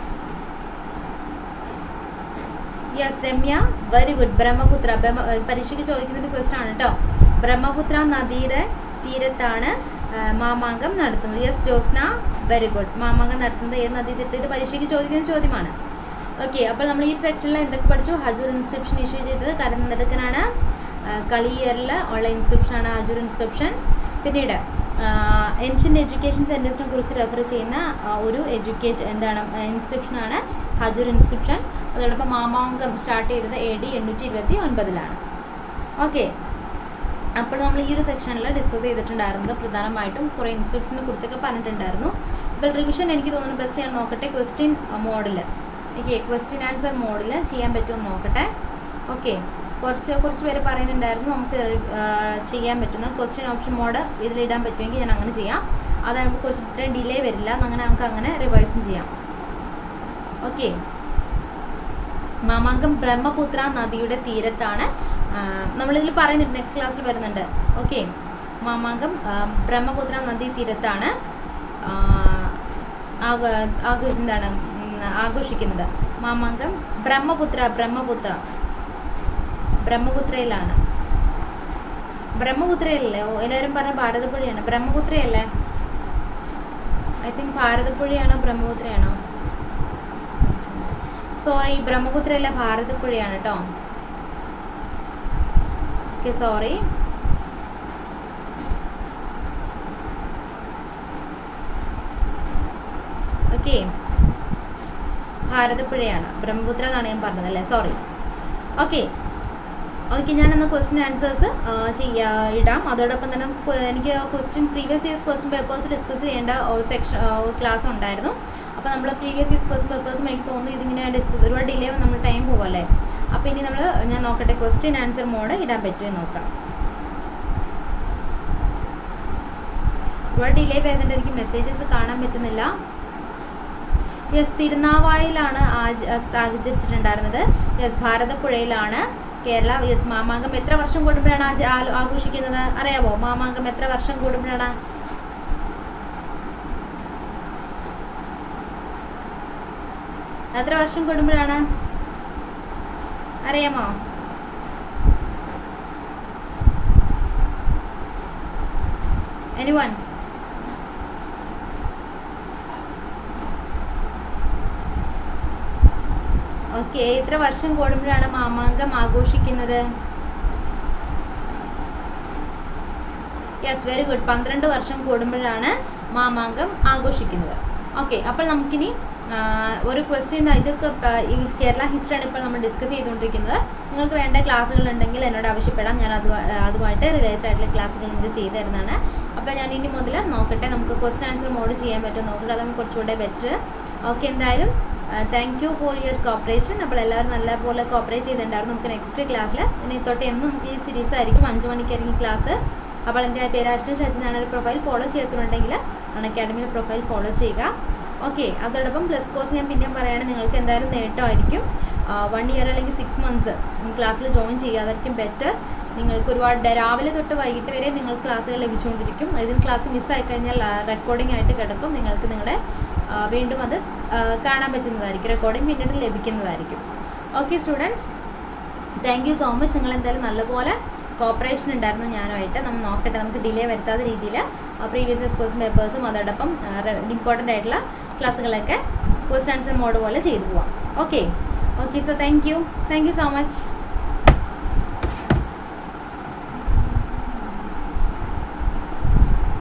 yes Ramya very good Brahmaputra പരീക്ഷയ്ക്ക് ചോദിക്കുന്ന ഒരു ക്വസ്റ്റൻ ആണ് കേട്ടോ ബ്രഹ്മപുത്ര നദിയുടെ തീരത്താണ് മാമാങ്കം നടത്തുന്നത് yes Josna very good Mamankam നടത്തുന്നത് ഏത് നദീ തീരത്ത് ഇത് പരീക്ഷയ്ക്ക് ചോദിക്കുന്ന ചോദ്യമാണ് ഓക്കെ അപ്പോൾ നമ്മൾ ഈ സെക്ഷനിൽ എന്തൊക്കെ പഠിച്ചു ഹജൂർ ഇൻസ്ക്രിപ്ഷൻ ഇഷ്യൂ ചെയ്തത് കരനെടുക്കനാണ് കളിയറിൽ ഉള്ള ഇൻസ്ക്രിപ്ഷനാണ് ഹജൂർ ഇൻസ്ക്രിപ്ഷൻ പിന്നീട് ഏൻഷ്യൻ എഡ്യൂക്കേഷൻ സെൻറ്റേഴ്സിനെ കുറിച്ച് റെഫർ ചെയ്യുന്ന ഒരു എഡ്യൂക്കേഷൻ എന്താണ് ഇൻസ്ക്രിപ്ഷനാണ് ഹജൂർ ഇൻസ്ക്രിപ്ഷൻ അതോടൊപ്പം മാമാങ്കം സ്റ്റാർട്ട് ചെയ്തത് എ ഡി എണ്ണൂറ്റി ഇരുപത്തി ഒൻപതിലാണ് ഓക്കെ അപ്പോൾ നമ്മൾ ഈ ഒരു സെക്ഷനിൽ ഡിസ്കസ് ചെയ്തിട്ടുണ്ടായിരുന്നത് പ്രധാനമായിട്ടും കുറേ ഇൻസ്ക്രിപ്ഷനെ കുറിച്ചൊക്കെ പറഞ്ഞിട്ടുണ്ടായിരുന്നു ഇപ്പോൾ റിവിഷൻ എനിക്ക് തോന്നുന്നു ബെസ്റ്റ് ഞാൻ നോക്കട്ടെ ക്വസ്റ്റ്യൻ മോഡിൽ എനിക്ക് ക്വസ്റ്റ്യൻ ആൻസർ മോഡിൽ ചെയ്യാൻ പറ്റുമോ നോക്കട്ടെ ഓക്കെ കുറച്ച് കുറച്ച് പേര് പറയുന്നുണ്ടായിരുന്നു നമുക്ക് ചെയ്യാൻ പറ്റുന്ന ക്വസ്റ്റ്യൻ ഓപ്ഷൻ മോഡ് ഇതിലിടാൻ പറ്റുമെങ്കിൽ ഞാൻ അങ്ങനെ ചെയ്യാം അതാകുമ്പോൾ കുറച്ച് ഇത്രയും ഡിലേ വരില്ല അങ്ങനെ നമുക്ക് അങ്ങനെ റിവൈസും ചെയ്യാം ഓക്കെ മാമാങ്കം ബ്രഹ്മപുത്ര നദിയുടെ തീരത്താണ് നമ്മളിതിൽ പറയുന്നുണ്ട് നെക്സ്റ്റ് ക്ലാസ്സിൽ വരുന്നുണ്ട് ഓക്കെ മാമാങ്കം ബ്രഹ്മപുത്ര നദി തീരത്താണ് ആഘോഷ എന്താണ് ആഘോഷിക്കുന്നത് മാമാങ്കം ബ്രഹ്മപുത്ര ബ്രഹ്മപുത്ര ബ്രഹ്മപുത്രയിലാണ് ബ്രഹ്മപുത്രയല്ലേ എല്ലാവരും പറഞ്ഞ ഭാരതപ്പുഴയാണ് ബ്രഹ്മപുത്രയല്ലേ ഐ തിങ്ക് ഭാരതപ്പുഴയാണോ ബ്രഹ്മപുത്രയാണോ സോറി ബ്രഹ്മപുത്രയല്ല ഭാരതപ്പുഴയാണ് കേട്ടോ ഓക്കെ സോറി ഓക്കെ ഭാരതപ്പുഴയാണ് ബ്രഹ്മപുത്ര എന്നാണ് ഞാൻ പറഞ്ഞത് അല്ലേ സോറി ഓക്കെ ഓക്കെ ഞാനെന്ന് ക്വസ്റ്റ്യൻ ആൻസേഴ്സ് ചെയ്യാ ഇടാം അതോടൊപ്പം തന്നെ നമുക്ക് എനിക്ക് question previous years question papers discuss ചെയ്യേണ്ട സെക്ഷൻ ക്ലാസ് ഉണ്ടായിരുന്നു അപ്പോൾ നമ്മൾ പ്രീവിയസ് ഇയേഴ്സ് ക്വസ്റ്റ്യൻ പേപ്പേഴ്സും എനിക്ക് തോന്നുന്നു ഇതിങ്ങനെ ഡിസ്കസ് ഒരുപാട് ഡിലേ നമ്മൾ ടൈം പോവല്ലേ അപ്പോൾ ഇനി നമ്മൾ ഞാൻ നോക്കട്ടെ ക്വസ്റ്റ്യൻ ആൻസർ മോഡ് ഇടാൻ പറ്റുമോ നോക്കാം ഒരുപാട് ഡിലേ വരുന്നുണ്ട് എനിക്ക് മെസ്സേജസ് കാണാൻ പറ്റുന്നില്ല യെസ് തിരുനാവായിലാണ് ആചരിച്ചിട്ടുണ്ടായിരുന്നത് യെസ് ഭാരതപ്പുഴയിലാണ് കേരള യെസ് മാമാങ്കം എത്ര വർഷം കൂടുമ്പോഴാണ് ആഘോഷിക്കുന്നത് അറിയാമോ മാമാങ്കം എത്ര വർഷം കൂടുമ്പോഴാണ് എത്ര വർഷം കൂടുമ്പോഴാണ് അറിയാമോ എനിവൺ ഓക്കെ എത്ര വർഷം കൂടുമ്പോഴാണ് മാമാങ്കം ആഘോഷിക്കുന്നത് യെസ് വെരി ഗുഡ് പന്ത്രണ്ട് വർഷം കൂടുമ്പോഴാണ് മാമാങ്കം ആഘോഷിക്കുന്നത് ഓക്കെ അപ്പോൾ നമുക്കിനി ഒരു ക്വസ്റ്റ്യൻ ഇതൊക്കെ ഈ കേരള ഹിസ്റ്ററിയാണ് ഇപ്പോൾ നമ്മൾ ഡിസ്കസ് ചെയ്തുകൊണ്ടിരിക്കുന്നത് നിങ്ങൾക്ക് വേണ്ട ക്ലാസ്സുകൾ ഉണ്ടെങ്കിൽ എന്നോട് ആവശ്യപ്പെടാം ഞാൻ അത് അതുമായിട്ട് റിലേറ്റഡ് ആയിട്ടുള്ള ക്ലാസ്സുകൾ നിങ്ങൾക്ക് ചെയ്തു തരുന്നതാണ് അപ്പോൾ ഞാൻ ഇനി മുതൽ നോക്കട്ടെ നമുക്ക് ക്വസ്റ്റ്യൻ ആൻസർ മോഡ് ചെയ്യാൻ പറ്റും നോക്കട്ടെ അതാണ് കുറച്ചുകൂടെ ബെറ്റർ ഓക്കെ എന്തായാലും thank you for your cooperation അപ്പോൾ എല്ലാവരും നല്ലപോലെ കോപ്പറേറ്റ് ചെയ്തിട്ടുണ്ടായിരുന്നു നമുക്ക് നെക്സ്റ്റ് ക്ലാസ്സിൽ ഇനി തൊട്ട് എന്നും നമുക്ക് ഈ സീരീസ് ആയിരിക്കും അഞ്ച് മണിക്കായിരിക്കും ക്ലാസ് അപ്പോൾ എൻ്റെ പേര് അഷ്ട ഷജി എന്നാണ് ഒരു പ്രൊഫൈൽ ഫോളോ ചെയ്തിട്ടുണ്ടെങ്കിൽ ആണ് അക്കാഡമിയിലെ പ്രൊഫൈൽ ഫോളോ ചെയ്യുക ഓക്കെ അതോടൊപ്പം പ്ലസ് കോഴ്സ് ഞാൻ പിന്നെയും പറയുകയാണെങ്കിൽ നിങ്ങൾക്ക് എന്തായാലും നേട്ടമായിരിക്കും വൺ ഇയർ അല്ലെങ്കിൽ സിക്സ് മന്ത്സ് ക്ലാസ്സിൽ ജോയിൻ ചെയ്യാതായിരിക്കും ബെറ്റർ നിങ്ങൾക്ക് ഒരുപാട് രാവിലെ തൊട്ട് വൈകിട്ട് വരെ നിങ്ങൾക്ക് ക്ലാസ്സുകൾ ലഭിച്ചുകൊണ്ടിരിക്കും ഇതിന് ക്ലാസ് മിസ്സായി കഴിഞ്ഞാൽ റെക്കോർഡിംഗ് ആയിട്ട് കിടക്കും നിങ്ങൾക്ക് നിങ്ങളുടെ വീണ്ടും അത് കാണാൻ പറ്റുന്നതായിരിക്കും റെക്കോർഡിംഗ് പിന്നീട് ലഭിക്കുന്നതായിരിക്കും okay students thank you so much നിങ്ങൾ എന്തായാലും നല്ലപോലെ കോപ്പറേഷൻ ഉണ്ടായിരുന്നു ഞാനുമായിട്ട് നമ്മൾ നോക്കട്ടെ നമുക്ക് ഡിലേ വരുത്താത്ത രീതിയിൽ പ്രീവിയസ് ഇയർസ് ക്വസ്റ്റൻ പേപ്പേഴ്സും അതോടൊപ്പം ഇമ്പോർട്ടൻ്റ് ആയിട്ടുള്ള ക്ലാസ്സുകളൊക്കെ ക്വസ്റ്റൻ ആൻസർ മോഡ് പോലെ ചെയ്തു പോവാം okay okay so thank you thank you so much